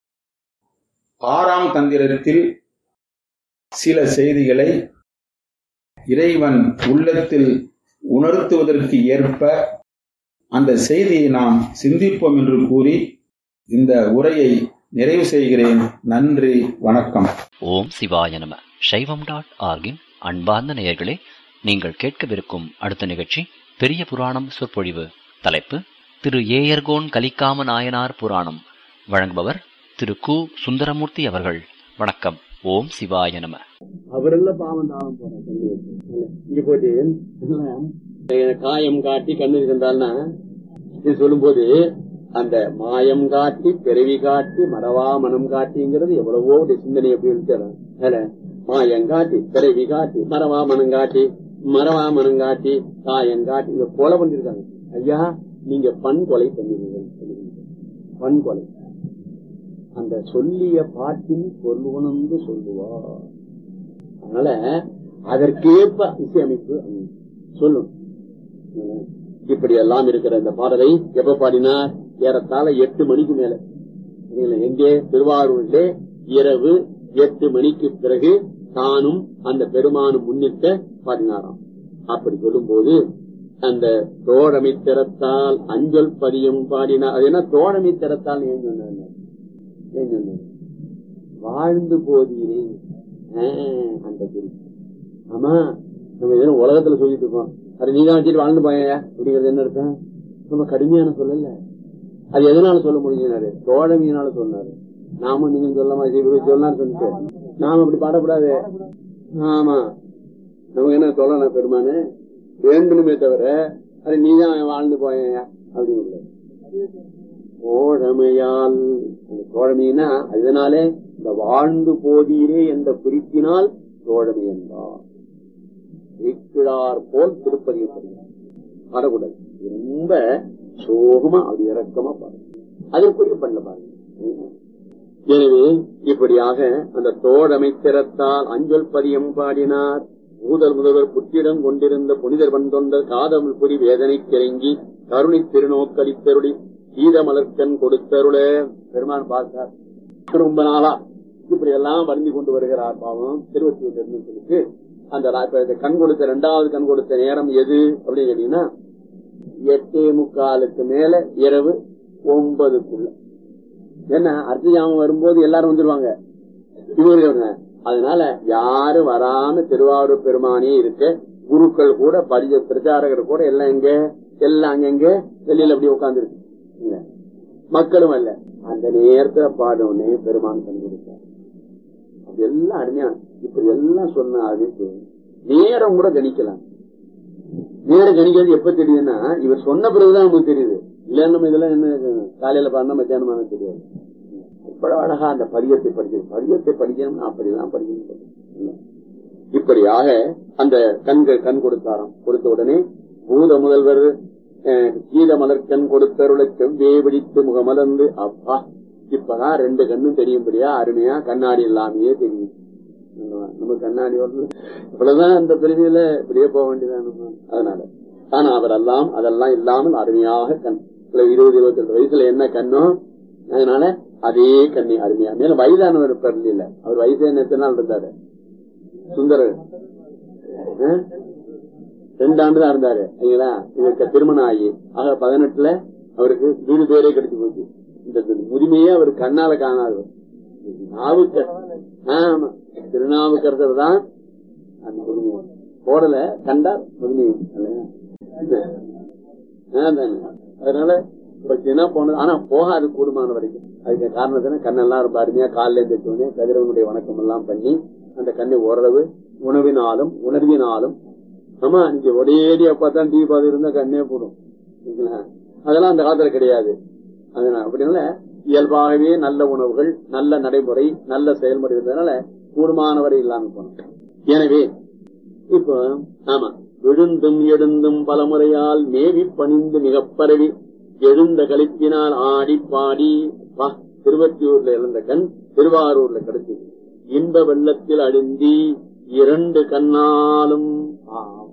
ஆறாம் தந்திரத்தில் சில செய்திகளை இறைவன் உள்ளத்தில் உணர்த்துவதற்கு ஏற்ப அந்த செய்தியை நாம் சிந்திப்போம் என்று கூறி இந்த உரையை நிறைவு செய்கிறேன் நன்றி வணக்கம் ஓம் சிவாய நம சைவம் டாட் ஆர்கின் அன்பார்ந்த நேயர்களே நீங்கள் கேட்கவிருக்கும் அடுத்த நிகழ்ச்சி பெரிய புராணம் சொற்பொழிவு தலைப்பு திரு ஏயர்கோன் கலிக்காம நாயனார் புராணம் வழங்குபவர் திரு கு சுந்தரமூர்த்தி அவர்கள் வணக்கம் ஓம் சிவாய நம அவரெல்லாம் பாவம் தாவம் போறாங்க இங்க போயிட்டு என்ன, காயம் காட்டி கண்ணு இருந்தால்னா இது சொல்லும்போது அந்த மாயம் காட்டி பிறவி காட்டி மறவா மனம் காட்டிங்கிறது எவ்வளவோ ஒரு சிந்தனை எப்படி இருக்கிற மாயம் காட்டி பிறவி காட்டி மறவா மனம் காட்டி மறவா மனம் காட்டி காயம் காட்டி இத கொலை பண்ணிருக்காங்க ஐயா நீங்க பண் கொலை பண்ணிருக்கீங்க பண் கொலை அந்த சொல்லிய பாட்டின் பொருள் உணர்ந்து சொல்லுவார் அதனால அதற்கேற்ப இசையமைப்பு அமையும். சொல்லும் உம். இப்படி எல்லாம் இருக்கிற இந்த பாடலை எப்ப பாடினார் ஏறத்தாழ எட்டு மணிக்கு மேல சரிங்களா? எங்கே திருவாரூரிலே இரவு எட்டு மணிக்கு பிறகு தானும் அந்த பெருமானும் முன்னிட்ட பாடினாராம் அப்படி சொல்லும்போது அந்த தோழமை திறத்தால் அஞ்சல் பதியம் பாடினார் அது என்ன தோழமை திறத்தால் ஏன் சொன்னார் ஏன் சொன்னார் வாழ்ந்து போதீரே ஆஹ், அந்த குறிப்பு ஆமா நம்ம எதுவும் உலகத்துல சொல்லிட்டு இருக்கோம் அது நீதான் வச்சுட்டு வாழ்ந்து போயா அப்படிங்கிறது என்ன அர்த்தம் ரொம்ப கடுமையான சொல்லல அது எதனால சொல்ல முடிஞ்சாரு தோழமையினால சொன்னாரு நாம நீங்க சொல்லமா இவரு சொன்னார் சொல்லிட்டு நாம அப்படி பாடக்கூடாது ஆமா நமக்கு என்ன சொல்லலாம் பெருமானு வேண்டணுமே தவிர அது நீதான் வாழ்ந்து போயா அப்படின்னு தோழமையால் அந்த தோழமைனா அதனாலே இந்த வாழ்ந்து போதீரே என்ற குறிப்பினால் தோழமை என்றார் இக்கிழார் போல் திருப்பதி பாடக்கூடாது ரொம்ப சோகமா அப்படி இறக்கமா பாருங்க அதற்குரிய பண்ண பாருங்க எனவே இப்படியாக அந்த தோழமை திறத்தால் அஞ்சல் பதியம் பாடினார் ஊதல் முதல்வர் புத்திடம் கொண்டிருந்த புனிதர் வந்தொண்டர் காதமிழ் புரி வேதனை கிறங்கி கருணை திருநோக்களித்தருளி கீதமலர்க்கன் கொடுத்தருள பெருமான் பார்த்தார் ரொம்ப நாளா இப்படி எல்லாம் வருந்தி கொண்டு வருகிறார் பாவம் திருவத்தூர்ல இருந்து சொல்லிட்டு அந்த லா- இப்ப இந்த கண் கொடுத்த இரண்டாவது கண் கொடுத்த நேரம் எது அப்படின்னு கேட்டீங்கன்னா எட்டே முக்காலுக்கு மேல இரவு ஒன்பதுக்குள்ள என்ன அர்த்தஜாமம் வரும்போது எல்லாரும் வந்துருவாங்க இவங்க அதனால யாரும் வராம திருவாரூர் பெருமானே இருக்க குருக்கள் கூட பரிஜ பிரச்சாரகர் கூட எல்லாம் எங்க எல்லாம் அங்கங்க வெளியில அப்படி உட்கார்ந்து மக்களும் அல்ல அந்த நேரத்துல பாடவுடனே பெருமான் கண் கொடுத்தார் அது எல்லாம் அருமையா இப்படி எல்லாம் சொன்ன அறிவிப்பு நேரம் கூட கணிக்கலாம் நேரம் கணிக்கிறது எப்ப தெரியுதுன்னா இவர் சொன்ன பிறகுதான் நமக்கு தெரியுது இல்லைன்னு நம்ம இதெல்லாம் என்ன காலையில பாடினா மத்தியானமான தெரியாது இவ்வளவு அழகா அந்த பதியத்தை படிக்கணும் பதியத்தை படிக்கணும் அப்படிதான் படிக்கணும் இல்ல. இப்படியாக அந்த கண்கள் கண் கொடுத்தாராம் கொடுத்த உடனே பூத முதல்வர் அஹ், கீத மலர்கண் கொடுத்தருளை செவ்வே பிடித்து முகமலர்ந்து அப்பா இப்பதான் ரெண்டு கண்ணும் தெரியும்படியா அருமையா கண்ணாடி இல்லாமையே தெரியும் நம்ம கண்ணாடி வரல இவ்வளவுதான் அந்த பெருமையில இப்படியே போக வேண்டியதான் நம்ம. அதனால ஆனா அவரெல்லாம் அதெல்லாம் இல்லாமல் அருமையாக கண் இல்ல இருபது இருபத்தி ரெண்டு வயசுல என்ன கண்ணோ அதனால அதே கண்ணி அருமையா மேலும் வயதானவர் இருப்பார் இல்ல அவர் வயசு என்ன எத்தனை நாள் இருந்தாரு சுந்தரர் ஆ? ரெண்டு ஆண்டு தான் இருந்தாரு சரிங்களா இவருக்கு திருமணம் ஆகி ஆக பதினெட்டுல அவருக்கு வீடு பேரே கிடைச்சு போச்சு இந்த முதுமையே அவர் கண்ணால காணாதவர் நாவுக்க ஆமா திருநாவுக்கரசர் தான் அந்த முதுமை போடல கண்டார் முதலி அதனால இப்ப என்ன போனது ஆனா போகாது கூடுமான வரைக்கும் அதுக்கு காரணத்தின கண்ணெல்லாம் ரொம்ப அருமையா காலில் எழுந்திரிச்சோடனே கதிரவனுடைய வணக்கம் எல்லாம் பண்ணி அந்த கண்ணை ஓரளவு உணவினாலும் உணர்வினாலும் ஆமா நீங்க ஒரேடியா பார்த்தா டீ பாதி இருந்தா கண்ணே போடும் சரிங்களா? அதெல்லாம் அந்த காலத்துல கிடையாது அதனால அப்படினால இயல்பாகவே நல்ல உணவுகள் நல்ல நடைமுறை நல்ல செயல்முறை இருந்ததுனால கூடுமானவரை இல்லாம போனோம் எனவே இப்போ ஆமா விழுந்தும் எழுந்தும் பலமுறையால் மேவி பணிந்து மிகப் பரவி எழுந்த கழிப்பினால் ஆடி பாடி பா, திருவத்தியூர்ல இழந்த கண் திருவாரூர்ல கிடைச்சது இன்ப வெள்ளத்தில் அழுந்தி இரண்டு கண்ணாலும் ஆம்.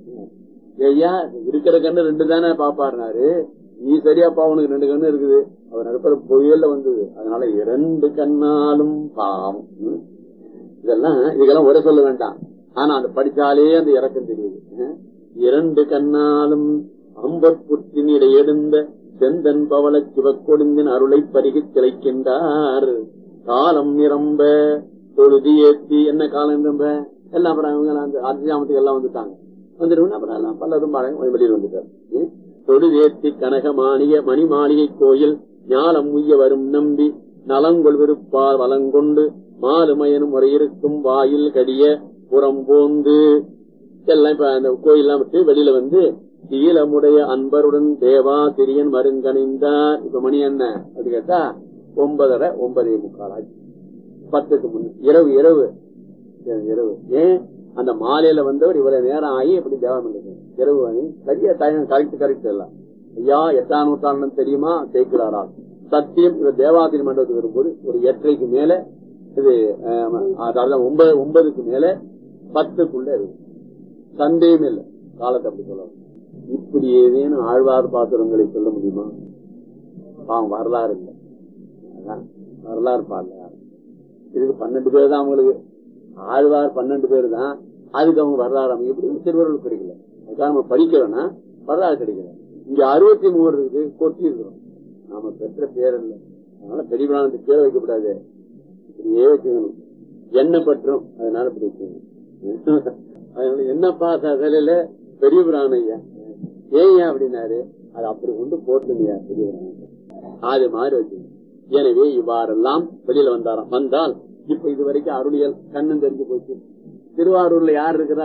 ஐயா இருக்கிற கண்ணு ரெண்டு தானே பாப்பாருனாரு நீ சரியாப்பா உனக்கு ரெண்டு கண்ணு இருக்குது அவர் நடுப்புற புயல்ல வந்தது அதனால இரண்டு கண்ணாலும் பாவம் ம். இதெல்லாம் இதுக்கெல்லாம் உரை சொல்ல வேண்டாம் ஆனா அந்த படிச்சாலே அந்த இறக்கம் தெரியுது அஹ். இரண்டு கண்ணாலும் அம்பற்புற்றின் இடையெடுந்த செந்தன் பவள சிவக்கொடுந்தின் அருளை பருகித் திளைக்கின்றார் காலம் நிரம்ப தொழுதி ஏத்தி என்ன காலம் நிரம்ப எல்லாம் அப்புறம் அவங்க எல்லாம் அந்த அர்ஜாமத்துக்கு எல்லாம் வந்துட்டாங்க வந்துட்டு அப்புறம் எல்லாம் பலரும் பாருங்க வெளியில் வந்துட்டார் ம். தொழுதேத்தி கனக மாளிகை மணி மாளிகை கோயில் ஞாலம் உய்ய வரும் நம்பி நலங்கொள் விருப்பார் வலங்கொண்டு மாலுமயனும் முறையிருக்கும் வாயில் கடிய புறம் போந்து எல்லாம் இப்ப அந்த கோயில்லாம் விட்டு வெளியில வந்து ஈழமுடைய அன்பருடன் தேவா திரியன் மருங்கணிந்தார் இப்ப மணி என்ன அப்படி கேட்டா ஒன்பதரை ஒன்பதே முக்கால் ஆச்சு பத்துக்கு முன்ன இரவு இரவு இரவு ஏன் அந்த மாலையில வந்தவர் இவ்வளவு நேரம் ஆகி இப்படி தேவம் பண்றது இரவு மணி சரியா டைம் கரெக்ட் கரெக்ட் எல்லாம் ஐயா எட்டாம் நூற்றாண்டு தெரியுமா சேர்க்கிறாரா சத்தியம் இவர் தேவாதிரி மண்டபத்துக்கு வரும்போது ஒரு எட்டரைக்கு மேல இது ஆமா, அதாவது ஒன்பது ஒன்பதுக்கு மேல பத்துக்குள்ள இருக்கு சந்தேகம் இல்லை காலத்தை அப்படி சொல்லலாம் இப்படி ஏதேனும் ஆழ்வார் பாத்திரங்களை சொல்ல முடியுமா பாவம் வரலாறு இல்லை அதான் வரலாறு பாடல யாரும். இதுக்கு பன்னெண்டு பேர் தான் அவங்களுக்கு ஆழ்வார் பன்னெண்டு பேர் தான் அதுக்கு அவங்க வரலாறு அவங்க எப்படி திருவருள் கிடைக்கல அதுக்காக நம்ம படிக்கிறோம்னா வரலாறு கிடைக்கல இங்க அறுபத்தி மூணு இருக்குது கொட்டி இருக்கிறோம் நாம பெற்ற பேர் இல்லை அதனால பெரிய பிராணத்துக்கு பேர் வைக்கப்படாது இப்படியே வச்சுக்கணும் என்ன பற்றும் அதனால இப்படி வச்சுக்கணும் அதனால என்னப்பா சகலையில பெரிய பிராணம் ஐயா ஏன் அப்படின்னாரு அது அப்படி கொண்டு போட்டுமையா பெரிய பிராணம் அது மாதிரி வச்சுக்கணும் எனவே இவ்வாறெல்லாம் வெளியில வந்தாராம் வந்தால் இப்ப இது வரைக்கும் அருளியல் கண்ணன் தெரிஞ்சு போச்சு திருவாரூர்ல யார் இருக்கிறா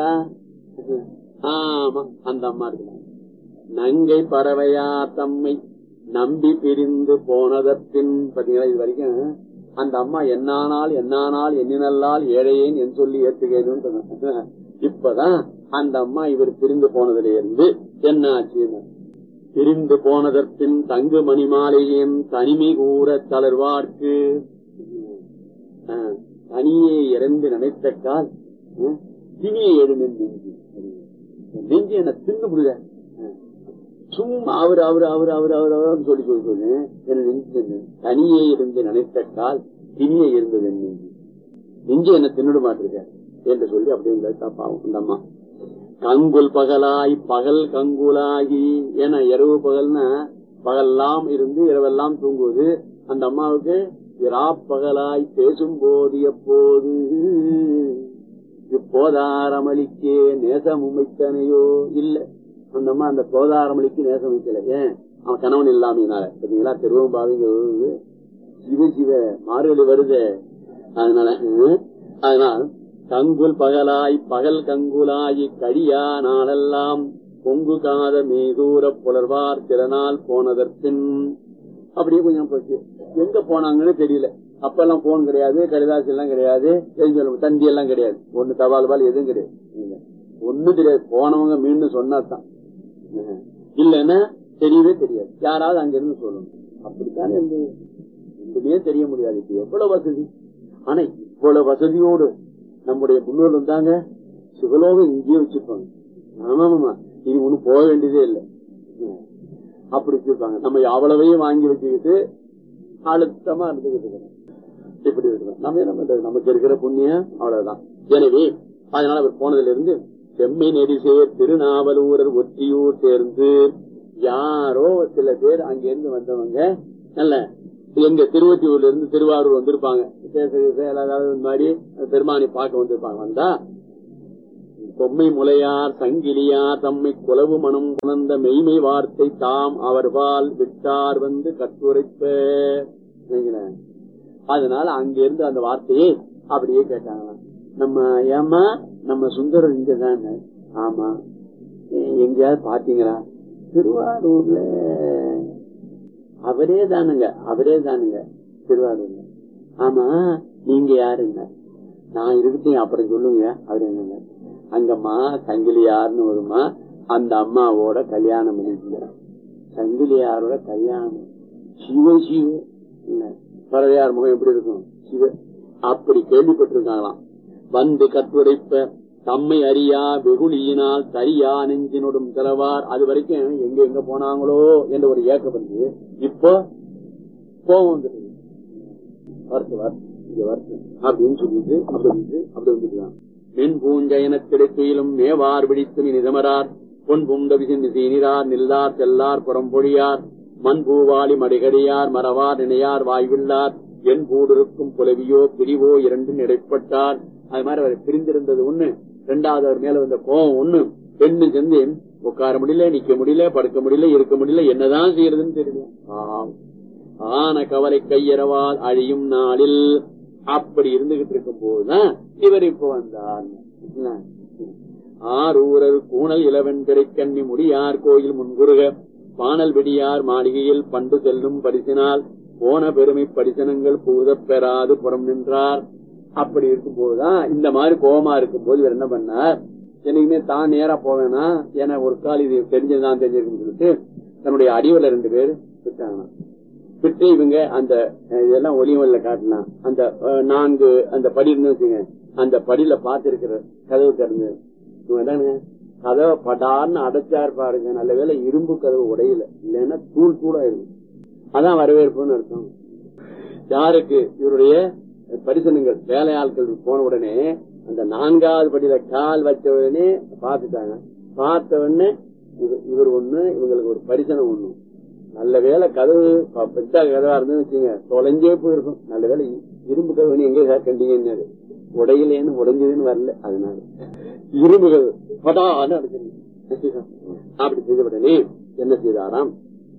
ஆமா அந்த அம்மா இருக்கிறாங்க நங்கை பறவையா தம்மை நம்பி பிரிந்து போனதற்பின் பாத்தீங்களா இது வரைக்கும் அந்த அம்மா என்னானால் என்னானால் எண்ணினல்லால் ஏழையேன் என் சொல்லி ஏத்துக்கேன்னு சொன்னாங்க. இப்பதான் அந்த அம்மா இவர் பிரிந்து போனதுல இருந்து என்ன ஆச்சுன்னு பிரிந்து போனதற்பின் தங்கு மணிமாலையின் தனிமை கூற தளர்வார்க்கு ஆஹ், தனியே இறந்து நினைத்த கால் ஆஹ், தினியை எழுந்து நெஞ்சு நெஞ்சு என்ன தின்னு புடுத சும்மா அவர் அவர் அவர் அவர் அவர் அவர் சொல்லி சொல்லி சொல்லி என்ன நெஞ்சு என்ன? தனியே இருந்து நினைத்த கால் தினியே இருந்தது என் நெஞ்சு நெஞ்சு என்ன தின்னுட மாட்டிருக்க என்று சொல்லி அப்படி இருந்தா பாவம் அந்த அம்மா கங்குல் பகலாய் பகல் கங்குலாகி ஏன்னா இரவு பகல்னா பகல்லாம் இருந்து இரவெல்லாம் தூங்குவது அந்த அம்மாவுக்கு இரா பகலாய் பேசும் போது எப்போது இப்போதாரமளிக்கே நேசம் உமைத்தனையோ இல்ல அந்த அம்மா அந்த போதாரமளிக்கு நேசம் வைக்கல ஏன் அவன் கணவன் இல்லாமையினால பாத்தீங்களா திருவம்பாவிங்க வருது சிவ சிவ மாறுவழி வருது அதனால ஹம், அதனால் கங்குல் பகலாய் பகல் கங்குலாய் கடியா நாளெல்லாம் பொங்கு காத மீதூர புலர்வார் திறனால் போனதற்பின் அப்படியே கொஞ்சம் போச்சு எங்க போனாங்கன்னு தெரியல அப்ப எல்லாம் போன் கிடையாது கடிதாசி எல்லாம் கிடையாது தெரிஞ்சு சொல்ல- தந்தி எல்லாம் கிடையாது ஒண்ணு தபால் பால் எதுவும் கிடையாது ஒண்ணும் தெரியாது போனவங்க மீண்டும் சொன்னாதான் இல்லைன்னா தெரியவே தெரியாது யாராவது அங்க இருந்து சொல்லணும் அப்படித்தானே இருந்தது ஒன்றுமே தெரிய முடியாது இப்ப எவ்வளவு வசதி ஆனா இவ்வளவு வசதியோடு நம்முடைய முன்னோர் வந்தாங்க சிவலோகம் இங்கேயே வச்சிருப்பாங்க ஆமா ஆமா இனி ஒண்ணு போக வேண்டியதே இல்லை அப்படி வச்சிருப்பாங்க நம்ம அவ்வளவையும் வாங்கி வச்சுக்கிட்டு அழுத்தமா இருந்துகிட்டு இருக்கிறோம் இப்படி இருக்கிறோம் நம்ம என்ன பண்றது நமக்கு இருக்கிற புண்ணியம் அவ்வளவுதான் எனவே அதனால அவர் போனதுல இருந்து செம்மை நெரிசேர் திருநாவலூரர் ஒற்றியூர் சேர்ந்து யாரோ சில பேர் அங்கிருந்து வந்தவங்க நல்ல எங்க திருவத்தியூர்ல இருந்து திருவாரூர் வந்திருப்பாங்க சேஷ- சேல- அதாவது இந்த மாதிரி பெருமானை பார்க்க வந்திருப்பாங்க வந்தா தொம்மை முலையார் சங்கிலியார் தம்மை குலவு மனம் உணர்ந்த மெய்மை வார்த்தை தாம் அவர்பால் விட்டார் வந்து கட்டுரைப்ப சரிங்களா? அதனால அங்கிருந்து அந்த வார்த்தையை அப்படியே கேட்டாங்களாம் நம்ம ஏமா நம்ம சுந்தரர் இங்க தானே ஆமா எ- எங்கேயாவது பாத்தீங்களா திருவாரூர்ல அவரே தானுங்க அவரே தானுங்க திருவாரூர்ல ஆமா நீங்க யாருங்க நான் இருக்கட்டும் அப்புறம் சொல்லுங்க அவர் என்னங்க அங்கம்மா சங்கிலியார்னு வருமா அந்த அம்மாவோட கல்யாணம் பண்ணிக்கல சங்கிலியாரோட கல்யாணம் சிவ சிவ இல்ல பறவையார் முகம் எப்படி இருக்கும் சிவ அப்படி கேள்விப்பட்டிருக்காங்களாம் வந்து கட்டுரைப்ப தம்மை அறியா வெகுளியினால் தரியா நெஞ்சினோடும் திறவார் அது வரைக்கும் எங்க எங்க போனாங்களோ என்ற ஒரு ஏக்கம் வந்து இப்போ கோபம் வந்துட்டு வரட்டு வரட்டு இங்க வரட்டு அப்படின்னு சொல்லிட்டு அப்படி சொல்லிட்டு அப்படி வந்துட்டுதான் மென் பூஞ்சயனத் கிடைப்பையிலும் மேவார் பிடித்தும் நிதமரார் பொன் பூந்த விசிந்து சீனிரார் நில்லார் செல்லார் புறம்பொழியார் மண் பூவாளி மடிகடியார் மறவார் நினையார் வாய்வில்லார் என் பூடிருக்கும் புலவியோ பிரிவோ இரண்டும் இடைப்பட்டார் அது மாதிரி அவர் பிரிந்திருந்தது ஒண்ணு ரெண்டாவது அவர் மேல வந்த கோபம் ஒண்ணு பெண்ணு சேர்ந்து உட்கார முடியல நிக்க முடியல படுக்க முடியல இருக்க முடியல என்னதான் செய்யறதுன்னு தெரியல ஆம். ஆன கவலை கையறவால் அழியும் நாளில் அப்படி இருந்துகிட்டு இருக்கும் போதுதான் இவர் இப்ப வந்தார் என்ன? ஆரூரர் கூணல் இளவன் கண்ணி முடியார் கோயில் முன்குருக பானல் வெடியார் மாளிகையில் பண்டு செல்லும் பரிசினால் போன பெருமை பரிசனங்கள் பூதப் பெறாது புறம் நின்றார் அப்படி இருக்கும் போதுதான் இந்த மாதிரி கோபமா இருக்கும் போது இவர் என்ன பண்ணார் என்னைக்குமே தான் நேரா போவேனா ஏன்னா ஒரு கால் இது தெரிஞ்சதுதான் தெரிஞ்சிருக்குன்னு சொல்லிட்டு தன்னுடைய அடிவல ரெண்டு பேர் விட்டாங்களாம் விட்டு இவங்க அந்த அஹ், இதெல்லாம் ஒளிவல்ல காட்டினா அந்த அஹ், நான்கு அந்த படி இருந்து வச்சுங்க அந்த படியில பார்த்திருக்கிற கதவு திறந்து இவங்க தானுங்க கதவை படார்னு அடைச்சாரு பாருங்க நல்ல வேளை இரும்பு கதவு உடையல இல்லைன்னா தூள் தூளா இருக்கும் அதான் வரவேற்புன்னு அர்த்தம் யாருக்கு இவருடைய பரிசனங்கள் வேலையாட்கள் போன உடனே அந்த நான்காவது படியில கால் வச்ச உடனே பார்த்துட்டாங்க பார்த்த உடனே இவ- இவர் ஒண்ணு இவங்களுக்கு ஒரு பரிசனம் ஒண்ணு நல்ல வேலை கதவு ப- பெத்த கதவா இருந்து வச்சுங்க தொலைஞ்சே போயிருக்கும் நல்ல வேலை இ- இரும்பு கதவு நீ எங்க கண்டீங்கன்னு உடையிலேன்னு உடைஞ்சதுன்னு வரல அதனால இரும்பு கதவு படான்னு அடிச்சிருங்க அப்படி செய்த உடனே என்ன செய்தாராம்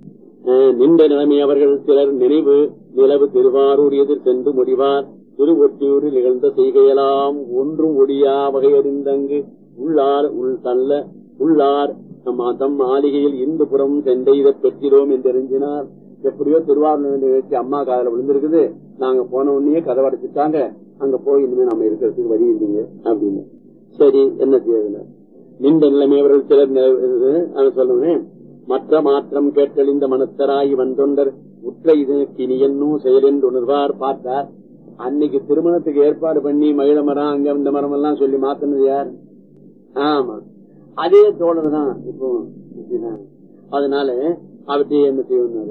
அஹ் நின்ற நிலைமை அவர்கள் சிலர் நினைவு நிலவு திருவாரூர் எதிர் சென்று முடிவார் திருவொட்டியூரில் நிகழ்ந்த செய்கையெல்லாம் ஒன்றும் ஒடியா வகையறிந்தங்கு உள்ளார் உள் தள்ள உள்ளார் நம் தம் மாளிகையில் இந்து புறம் சென்றைத பெற்றிரோம் என்று எறிஞ்சினார் எப்படியோ திருவாரூர் நிகழ்ச்சி அம்மா காதல விழுந்திருக்குது நாங்க போன உடனே கதை அடைச்சிட்டாங்க அங்க போய் இனிமே நம்ம இருக்கிறதுக்கு வழி இல்லைங்க அப்படின்னு சரி என்ன செய்யல நின்ற நிலைமை அவர்கள் சிலர் நிலை சொல்லுவேன் மற்ற மாற்றம் கேட்டழிந்த மனத்தராய் வந்தொண்டர் உற்ற இது கிணியன்னும் செயலென்று உணர்வார் பார்த்தார் அன்னைக்கு திருமணத்துக்கு ஏற்பாடு பண்ணி மகிழ மரம் அங்க இந்த மரம் எல்லாம் சொல்லி மாத்தினது யார் ஆமா அதே தோழர் தான் இப்போ இதுதான். அதனால அவற்றை என்ன செய்வாரு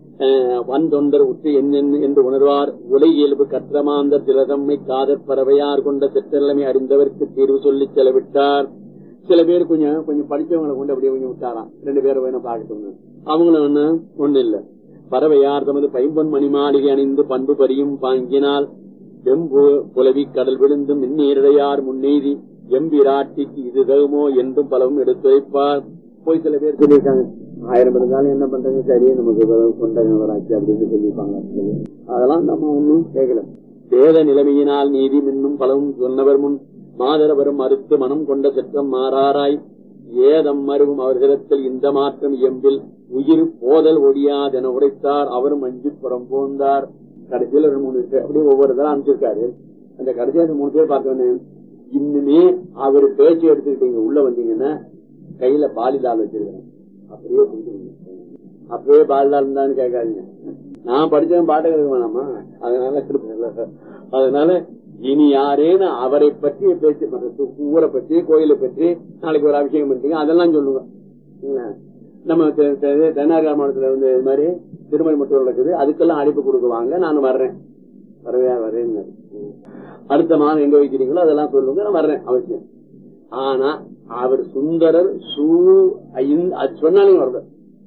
வந்தொண்டர் உற்று என்னென்ன என்று உணர்வார் உலை இயல்பு கற்றமாந்த திலதம்மை காதற் பறவையார் கொண்ட சிற்றநிலைமை அறிந்தவர்க்கு தீர்வு சொல்லி செலவிட்டார் சில பேர் கொஞ்சம் கொஞ்சம் படிச்சவங்களை கொண்டு அப்படியே கொஞ்சம் விட்டாராம் ரெண்டு பேரை வேணும் பார்க்கட்டும் அவங்களும் ஒண்ணு ஒண்ணு இல்ல பறவையார் தமது பைம்பொன் மணி மாளிகை அணிந்து பண்பு பறியும் பாங்கினால் வெம்பு புலவி கடல் விழுந்து மின்னீரடையார் முன்னெய்தி எம்பிராட்டிக்கு இது தகுமோ என்றும் பலவும் எடுத்துரைப்பார் போய் சில பேர் சொல்லியிருக்காங்க ஆயிரம் இருந்தாலும் என்ன பண்றது சரி நமக்கு கொண்ட நபராச்சு அப்படின்னு சொல்லியிருப்பாங்க அதெல்லாம் நம்ம ஒன்றும் கேட்கல வேத நிலைமையினால் நீதி மின்னும் பலவும் சொன்னவர் முன் மாதரவரும் மறுத்து மனம் கொண்ட சற்றம் மாறாராய் ஏதம் மருவும் அவர்களிடத்தில் இந்த மாற்றம் இயம்பில் உயிர் போதல் ஒடியாதென உரைத்தார் அவரும் அஞ்சு புறம் போந்தார் கடைசியில் ரெண்டு மூணு பேர் அப்படியே ஒவ்வொரு தரம் அனுப்பிச்சிருக்காரு அந்த கடைசியா ரெண்டு மூணு பேர் பார்த்தோன்னே இன்னுமே அவர் பேச்சு எடுத்துக்கிட்டீங்க உள்ள வந்தீங்கன்னா கையில பாலிதால் வச்சிருக்கிறேன் அப்படியே கொடுத்துருங்க அப்பவே பாலிதால் இருந்தான்னு கேட்காதீங்க நான் படிச்சவன் பாட்டு கேட்க வேணாமா அதனால கொடுப்பேன். அதனால இனி யாரேன்னு அவரை பற்றிய பேச்சு மற்ற ஊரை பற்றி கோயிலை பற்றி நாளைக்கு ஒரு அபிஷேகம் பண்ணிட்டீங்க அதெல்லாம் சொல்லுங்க என்ன? நம்ம தெ- தெ- தென்னார்காடு மாவட்டத்துல வந்து இது மாதிரி திருமணி மட்டும் நடக்குது அதுக்கெல்லாம் அழைப்பு கொடுக்குவாங்க நான் வர்றேன் வரவே வரேன் அடுத்த மாதம் எங்க வைக்கிறீங்களோ அதெல்லாம் சொல்லுங்க நான் வர்றேன் அவசியம் ஆனா அவர் சுந்தரர் சூ ஐந்து- அது சொன்னாலும் வரல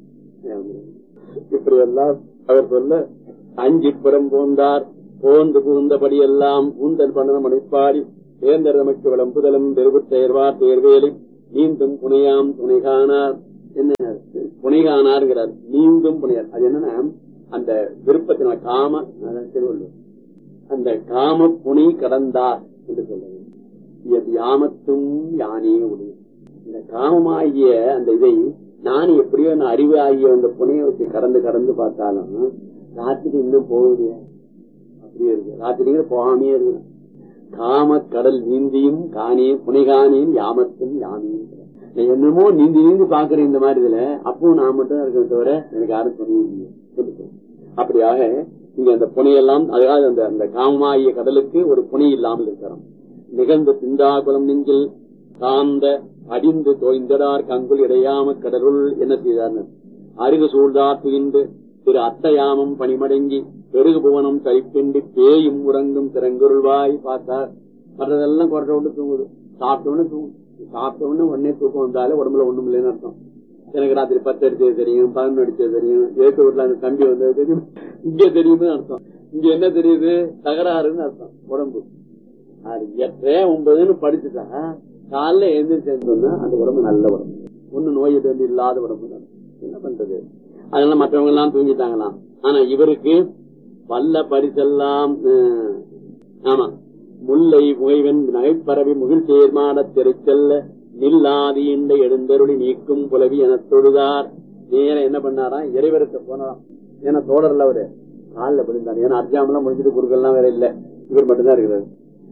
இப்படி எல்லாம் அவர் சொல்ல அஞ்சி புறம் போந்தார் போந்து புகுந்தபடி எல்லாம் கூந்தல் பண்ணன மணிப்பாடி தேர்ந்தர் நமக்கு விளம்புதலும் பெருவுத்தேர்வார் தேர்வேலி நீந்தும் புனையாம் துணை காணார் என்ன புனை காணாருங்கிறார் நீந்தும் புனையார் அது என்னன்னா அந்த விருப்பத்தின காம அதான் திருவள்ளுவர் அந்த காம புனை கடந்தார் என்று சொல்றது இது யாமத்தும் யானே உடைய இந்த காமமாகிய அந்த இதை நான் எப்படியோ நான் அறிவு ஆகிய அந்த புனையை வச்சு கடந்து கடந்து பார்த்தாலும் ராத்திரி இன்னும் போகுது அப்படியே இருக்கு ராத்திரிங்கிற போகாமே இருக்கு காம கடல் நீந்தியும் காணே புனைகானியும் யாமத்தும் யானையும் நான் என்னமோ நீந்தி நீந்தி பாக்குறேன் இந்த மாதிரி இதுல அப்பவும் நான் மட்டும் தான் இருக்கிறத தவிர எனக்கு யாரும் சொன்னீங்க அப்படியாக இங்க அந்த புனையெல்லாம் அதாவது அந்த அந்த காமாகிய கடலுக்கு ஒரு புனை இல்லாமல் இருக்கிறோம் நிகழ்ந்த சிந்தாகுலம் நெஞ்சில் காந்த அடிந்து தோய்ந்தடார் கங்குல் இடையாம கடலுள் என்ன செய்தார் அருகு சூழ்ந்தார் துயின்று திரு அத்தையாமம் பணிமடங்கி பெருகு புவனம் தரிப்பின்றி பேயும் உறங்கும் திறங்குருள்வாய் பார்த்தார் மற்றதெல்லாம் குறைச்ச விட்டு தூங்குது சாப்பிட்ட உடனே தூங்கும் சாப்பிட்ட உடனே உடனே தூக்கம் வந்தாலே உடம்புல ஒண்ணும் இல்லைன்னு அர்த்தம் எனக்கு ராத்திரி பத்து அடிச்சது தெரியும் பதினொன்று அடிச்சது தெரியும் ஏற்று வீட்டுல அந்த தம்பி வந்தது தெரியும் இங்க தெரியும்னு அர்த்தம் இங்க என்ன தெரியுது தகராறுன்னு அர்த்தம் உடம்பு அது எட்டே ஒன்பதுன்னு படிச்சுட்டா காலைல எழுந்திரிச்சோம்னா அந்த உடம்பு நல்ல உடம்பு ஒண்ணு நோய் வந்து இல்லாத உடம்பு என்ன பண்றது அதனால மற்றவங்க எல்லாம் தூங்கிட்டாங்களாம் ஆனா இவருக்கு வல்ல பரிசெல்லாம் அஹ், ஆமா முல்லை முகைவன் நகைப்பரவி முகில் சேர்மாட திரைச்செல்ல நில்லாதி இந்த எழுந்தருளி நீக்கும் புலவி என தொழுதார் நேரம் என்ன பண்ணாராம் இறைவரத்தை போனாராம் ஏன்னா தோழர்ல அவரு காலில் விழுந்தார் ஏன்னா அர்ஜாமெல்லாம் முடிஞ்சிட்டு குறுக்கெல்லாம் வேற இல்ல இவர் மட்டும்தான் இருக்கிறாரு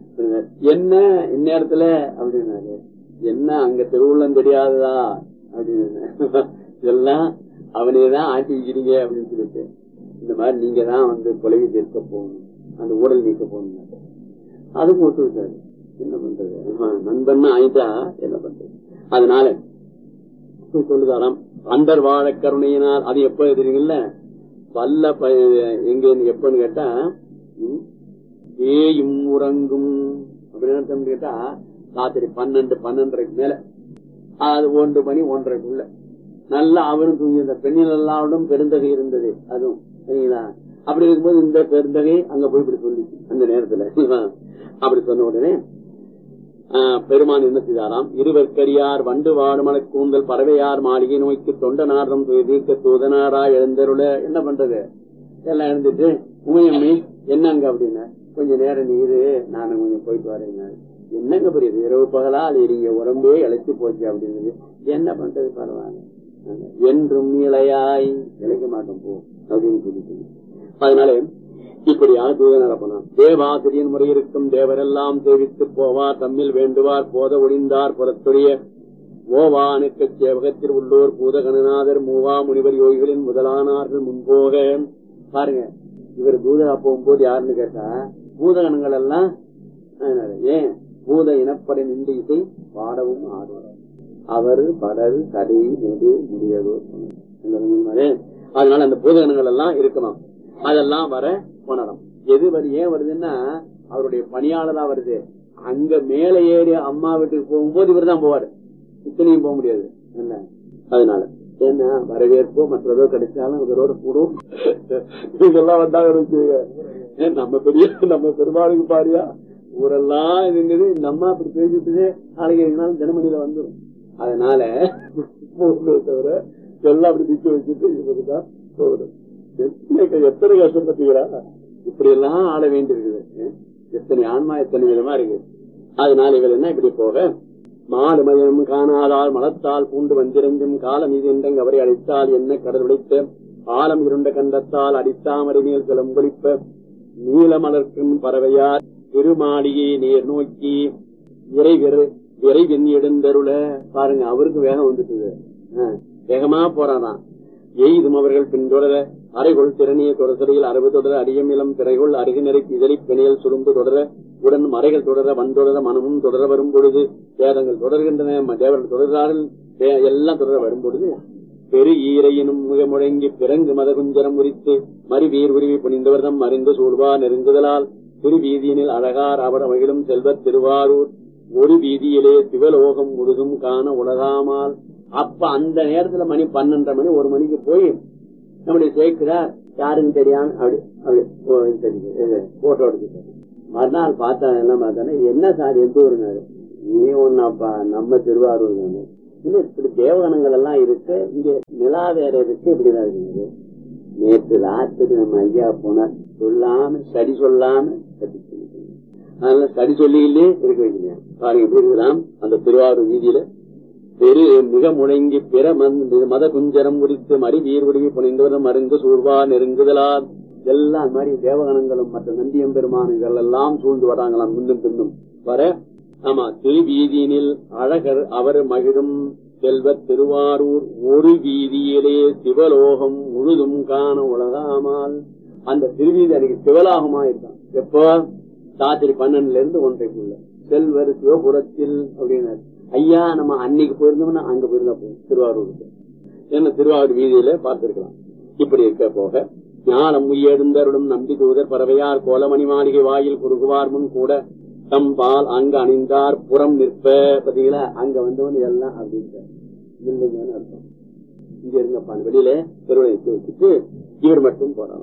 என்ன இந்நேரத்துல அப்படின்னாரு என்ன அங்க திருவுள்ளம் தெரியாததா அப்படின்னு இதெல்லாம் அவனேதான் ஆட்டி வைக்கிறீங்க அப்படின்னு சொல்லிட்டு இந்த மாதிரி நீங்க தான் வந்து கொலைவி தீர்க்க போகணும் அந்த ஊழல் நீக்க போகணும் அதுவும் ஒத்து விட்டாரு என்ன பண்றது ஆமா, நண்பன் ஆயிட்டா என்ன பண்றது அதனால இப்ப சொல்லுதாராம் அண்டர் வாழ கருணையினால் அது எப்ப தெரியுங்கல்ல வல்ல ப- எங்க எப்பன்னு கேட்டா ம், ஏயும் உறங்கும் அப்படின்னு அர்த்தம் கேட்டா ராத்திரி பன்னெண்டு பன்னெண்டரைக்கு மேல அது ஒன்று மணி ஒன்றரைக்குள்ள நல்லா அவரும் தூங்கி இந்த பெண்ணில் எல்லாரும் பெருந்தகை இருந்தது அதுவும் சரிங்களா அப்படி இருக்கும்போது இந்த பெருந்தகை அங்க போய் இப்படி சொல்லிச்சு அந்த நேரத்துல அப்படி சொன்ன உடனே ஆஹ், பெருமான் என்ன செய்தாராம் இருவர்க்கரியார் வண்டு வாடுமலை கூந்தல் பறவையார் மாளிகை நோய்க்கு தொண்ட நாரம் தீர்க்க தூதனாரா எழுந்தருள என்ன பண்றது எல்லாம் எழுந்துட்டு உமையம்மை என்னங்க அப்படின்னா கொஞ்ச நேரம் நீரு நானும் கொஞ்சம் போயிட்டு வரேங்க என்னங்க புரியுது இரவு பகலா அது நீங்க உடம்பே இழைச்சு போச்சு அப்படின்னு என்ன பண்றது பரவாயில்ல என்றும் இளையாய் இழைக்க மாட்டோம் போ அப்படின்னு சொல்லிட்டு அதனால இப்படியாக தூதனர போனான் தேவாசிரியன் முறை இருக்கும் தேவரெல்லாம் சேவித்து போவார் தம்மில் வேண்டுவார் போத ஒளிந்தார் புறத்துடைய ஓவானுக்கு சேவகத்தில் உள்ளோர் பூதகணநாதர் மூவா முனிவர் யோகிகளின் முதலானார்கள் முன்போக பாருங்க இவர் தூதரா போகும்போது யாருன்னு கேட்டா பூதகணங்கள் எல்லாம் அதனால ஏன் பூத இனப்படை நின்று இசை பாடவும் ஆடுவார் அவர் படல் கடை நெடு முடியதோ அதனால அந்த பூதகணங்கள் எல்லாம் இருக்கணும் அதெல்லாம் வர போனோம் எது வருது ஏன் வருதுன்னா அவருடைய பணியாளரா வருது அங்க மேல ஏறி அம்மா வீட்டுக்கு போகும்போது இவர் தான் போவாரு இத்தனையும் போக முடியாது என்ன அதனால என்ன வரவேற்போ மற்றதோ கிடைச்சாலும் இவரோட கூடும் இதெல்லாம் வந்தாங்க வச்சுக்கோங்க. ஏன் நம்ம பெரிய நம்ம பெருமாளுக்கு பாரியா ஊரெல்லாம் இருந்தது இந்த அம்மா அப்படி பேசிட்டு நாளைக்கு எங்கனாலும் தினமணியில வந்துடும் அதனால போகணுமே தவிர எல்லாம் அப்படி நிக்க வச்சுட்டு இவருதான் போகணும் எத்தனை எத்தனை கஷ்டப்பட்டுக்கிறா இப்படி எல்லாம் ஆட வேண்டியிருக்குது ஏன்? எத்தனை ஆன்மா எத்தனை விதமா இருக்கு அதனால இவர் என்ன இப்படி போக மாடு மதியம் காணாதால் மலத்தால் பூண்டு வந்திரஞ்சும் காலம் இது என்றங்க அவரை அழைத்தால் என்ன கடல் உடைத்த ஆலம் இருண்ட கண்டத்தால் அடித்தாமரை மேல் சிலம்பொலிப்ப நீல மலர்க்கும் பறவையார் திருமாளிகை நேர் நோக்கி விரை விரை விரைவெண் எடுந்தருள பாருங்க அவருக்கு வேகம் வந்துட்டுது ஆ, வேகமா போறானாம் எய்தும் அவர்கள் பின்தொடர அரைகொள் திறனிய தொடர்சடையில் அரபு தொடர அடியமிலம் திரைகொள் அருகினரை இதழி பிணையல் சுரும்பு தொடர உடன் மறைகள் தொடர வன் தொடர மனமும் தொடர வரும் பொழுது வேதங்கள் தொடர்கின்றன ம- தேவர்கள் தொடர்கிறார்கள் வே- எல்லாம் தொடர வரும் பொழுது பெரு ஈரையினும் மிக முழங்கி பிறங்கு மத குஞ்சரம் உரித்து மறு வீர் உருவி புனிந்தவர்தம் மறிந்து சூழ்வா நெருங்குதலால் திரு வீதியினில் அழகார் அவட மகிழும் செல்வத் திருவாரூர் ஒரு வீதியிலே சிவலோகம் முழுதும் காண உலகாமால் அப்ப அந்த நேரத்துல மணி பன்னெண்டரை மணி ஒரு மணிக்கு போய் நம்முடைய சேர்க்கிறார் யாருன்னு தெரியாம அப்படி அப்படி ஓ, தெரியுது. இது, போட்டோ எடுத்துட்டாரு மறுநாள் பார்த்தா என்ன பார்த்தானே என்ன சார் எந்த ஊருனாரு நீ ஒன்னாப்பா நம்ம திருவாரூர் தானே இல்ல இப்படி தேவகணங்கள் எல்லாம் இருக்கு இங்க நிலா வேற இருக்கு இப்படிதான் இருக்குது நேற்று ராத்திரி நம்ம ஐயா போனார் சொல்லாம சரி சொல்லாம கட்டிட்டு போயிட்டாங்க. அதனால சரி சொல்லியிலே இருக்க வைக்கலையா பாருங்க எப்படி இருக்கலாம் அந்த திருவாரூர் வீதியில பெரு மிக முழங்கி பிற மந்த- மத குஞ்சரம் முடித்து மறி வீர் உருவி புனைந்தவரும் மருந்து சூழ்வா நெருங்குதலால் எல்லாம் அந்த மாதிரி தேவகணங்களும் மற்ற நந்தியம் பெருமானுகள் எல்லாம் சூழ்ந்து வராங்களாம் முன்னும் பின்னும் வர ஆமா திருவீதியினில் அழகர் அவர் மகிழும் செல்வத் திருவாரூர் ஒரு வீதியிலே சிவலோகம் முழுதும் காண உலகாமால் அந்த திருவீதி அன்னைக்கு சிவலோகமா இருக்கான் எப்போ ராத்திரி பன்னெண்டுல இருந்து ஒன்றைக்குள்ள செல்வர் சிவபுரத்தில் அப்படின்னாரு ஐயா நம்ம அன்னைக்கு போயிருந்தோம்னா அங்க போயிருந்தா போதும் திருவாரூருக்கு என்ன திருவாரூர் வீதியில பார்த்திருக்கலாம் இப்படி இருக்க போக ஞானம் உயர்ந்தருடும் நம்பி தூதர் பறவையார் கோலமணி மாளிகை வாயில் குறுகுவார் முன் கூட தம் பால் அங்க அணிந்தார் புறம் நிற்ப பாத்தீங்களா அங்க வந்தவன் எல்லாம் அப்படின்ட்டு இல்லைங்கன்னு அர்த்தம் இங்க இருங்கப்பா வெளியில பெருவழி வச்சுட்டு இவர் மட்டும் போறான்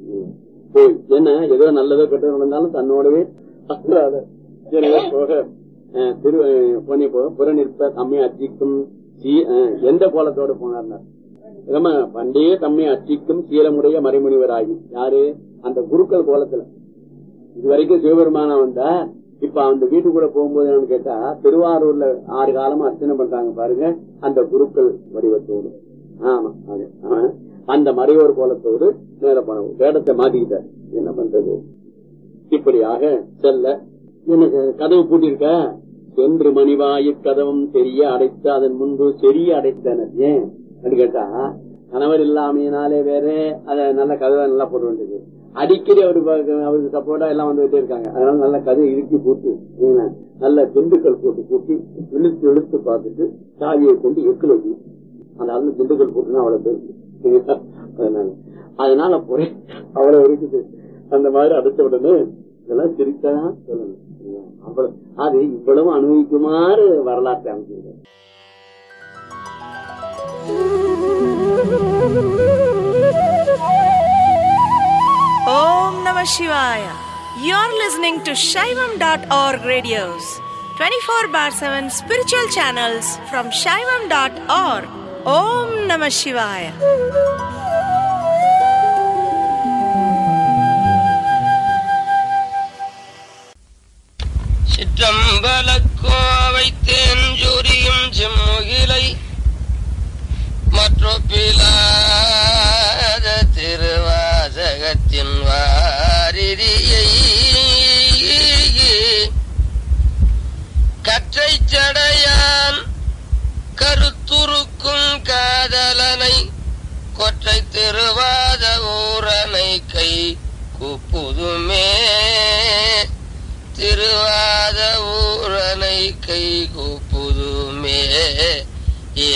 போய் என்ன ஏதோ நல்லதோ கெட்டதோ நடந்தாலும் தன்னோடவே அல்லாத எனவே போக அஹ், திரு அஹ், போனே போக புற நிற்ப தம்மை அர்ச்சிக்கும் சீ- அஹ், எந்த கோலத்தோட போனார்னார் நம்ம பண்டைய தம்மை அர்ச்சிக்கும் சீரமுடைய மறைமுனிவராகி யாரு அந்த குருக்கள் கோலத்துல இது வரைக்கும் சிவபெருமானா வந்தா இப்ப அந்த வீட்டுக்குள்ள போகும்போது என்னன்னு கேட்டா திருவாரூர்ல ஆறு காலமா அர்ச்சனை பண்றாங்க பாருங்க அந்த குருக்கள் வடிவத்தோடு ஆமா அது ஆமா. அந்த மறையோர் கோலத்தோடு மேல போன வேடத்தை மாத்திக்கிட்டார் என்ன பண்றது இப்படியாக செல்ல எனக்கு கதவு பூட்டியிருக்க சென்று மணிவாயு கதவும் தெரிய அடைத்த அதன் முன்பு செரிய அடைத்தனர் ஏன் அப்படின்னு கேட்டா கணவர் இல்லாமையினாலே வேற அத நல்ல கதவை நல்லா போட வேண்டியது அடிக்கடி அவரு பா- அவருக்கு சப்போர்ட்டா எல்லாம் வந்துகிட்டே இருக்காங்க அதனால நல்ல கதவை இறுக்கி பூட்டி என்ன, நல்ல திண்டுக்கல் போட்டு பூட்டி இழுத்து இழுத்து பார்த்துட்டு சாவியை கொண்டு எக்கில் வைக்கணும் அந்த அளவு திண்டுக்கல் போட்டுனா அவ்வளவு பெருசு அதனால அதனால போய் அவ்வளவு இருக்குது அந்த மாதிரி அடுத்த உடனே இதெல்லாம் சிரித்தான் சொல்லணும் அவ்வளவு அது இவ்வளவு அனுபவிக்குமாறு வரலாற்றை அமைச்சிருக்காரு Om Namah Shivaya. You're listening to Shaivam.org radios, 24 bar 7 spiritual channels from Shaivam.org. Om Namah Shivaya. சிற்றம்பலக்கோவை தேஞ்சொரியும் செம்முகிலை மற்றொப்பிலாத திருவாசகத்தின் வாரிதியை கற்றைச் சடையான் கருத்துருக்கும் காதலனை கொற்றை திருவாத ஊரனை கை கூப்புதுமே திருவாத ஊரனை கை கூப்புதுமே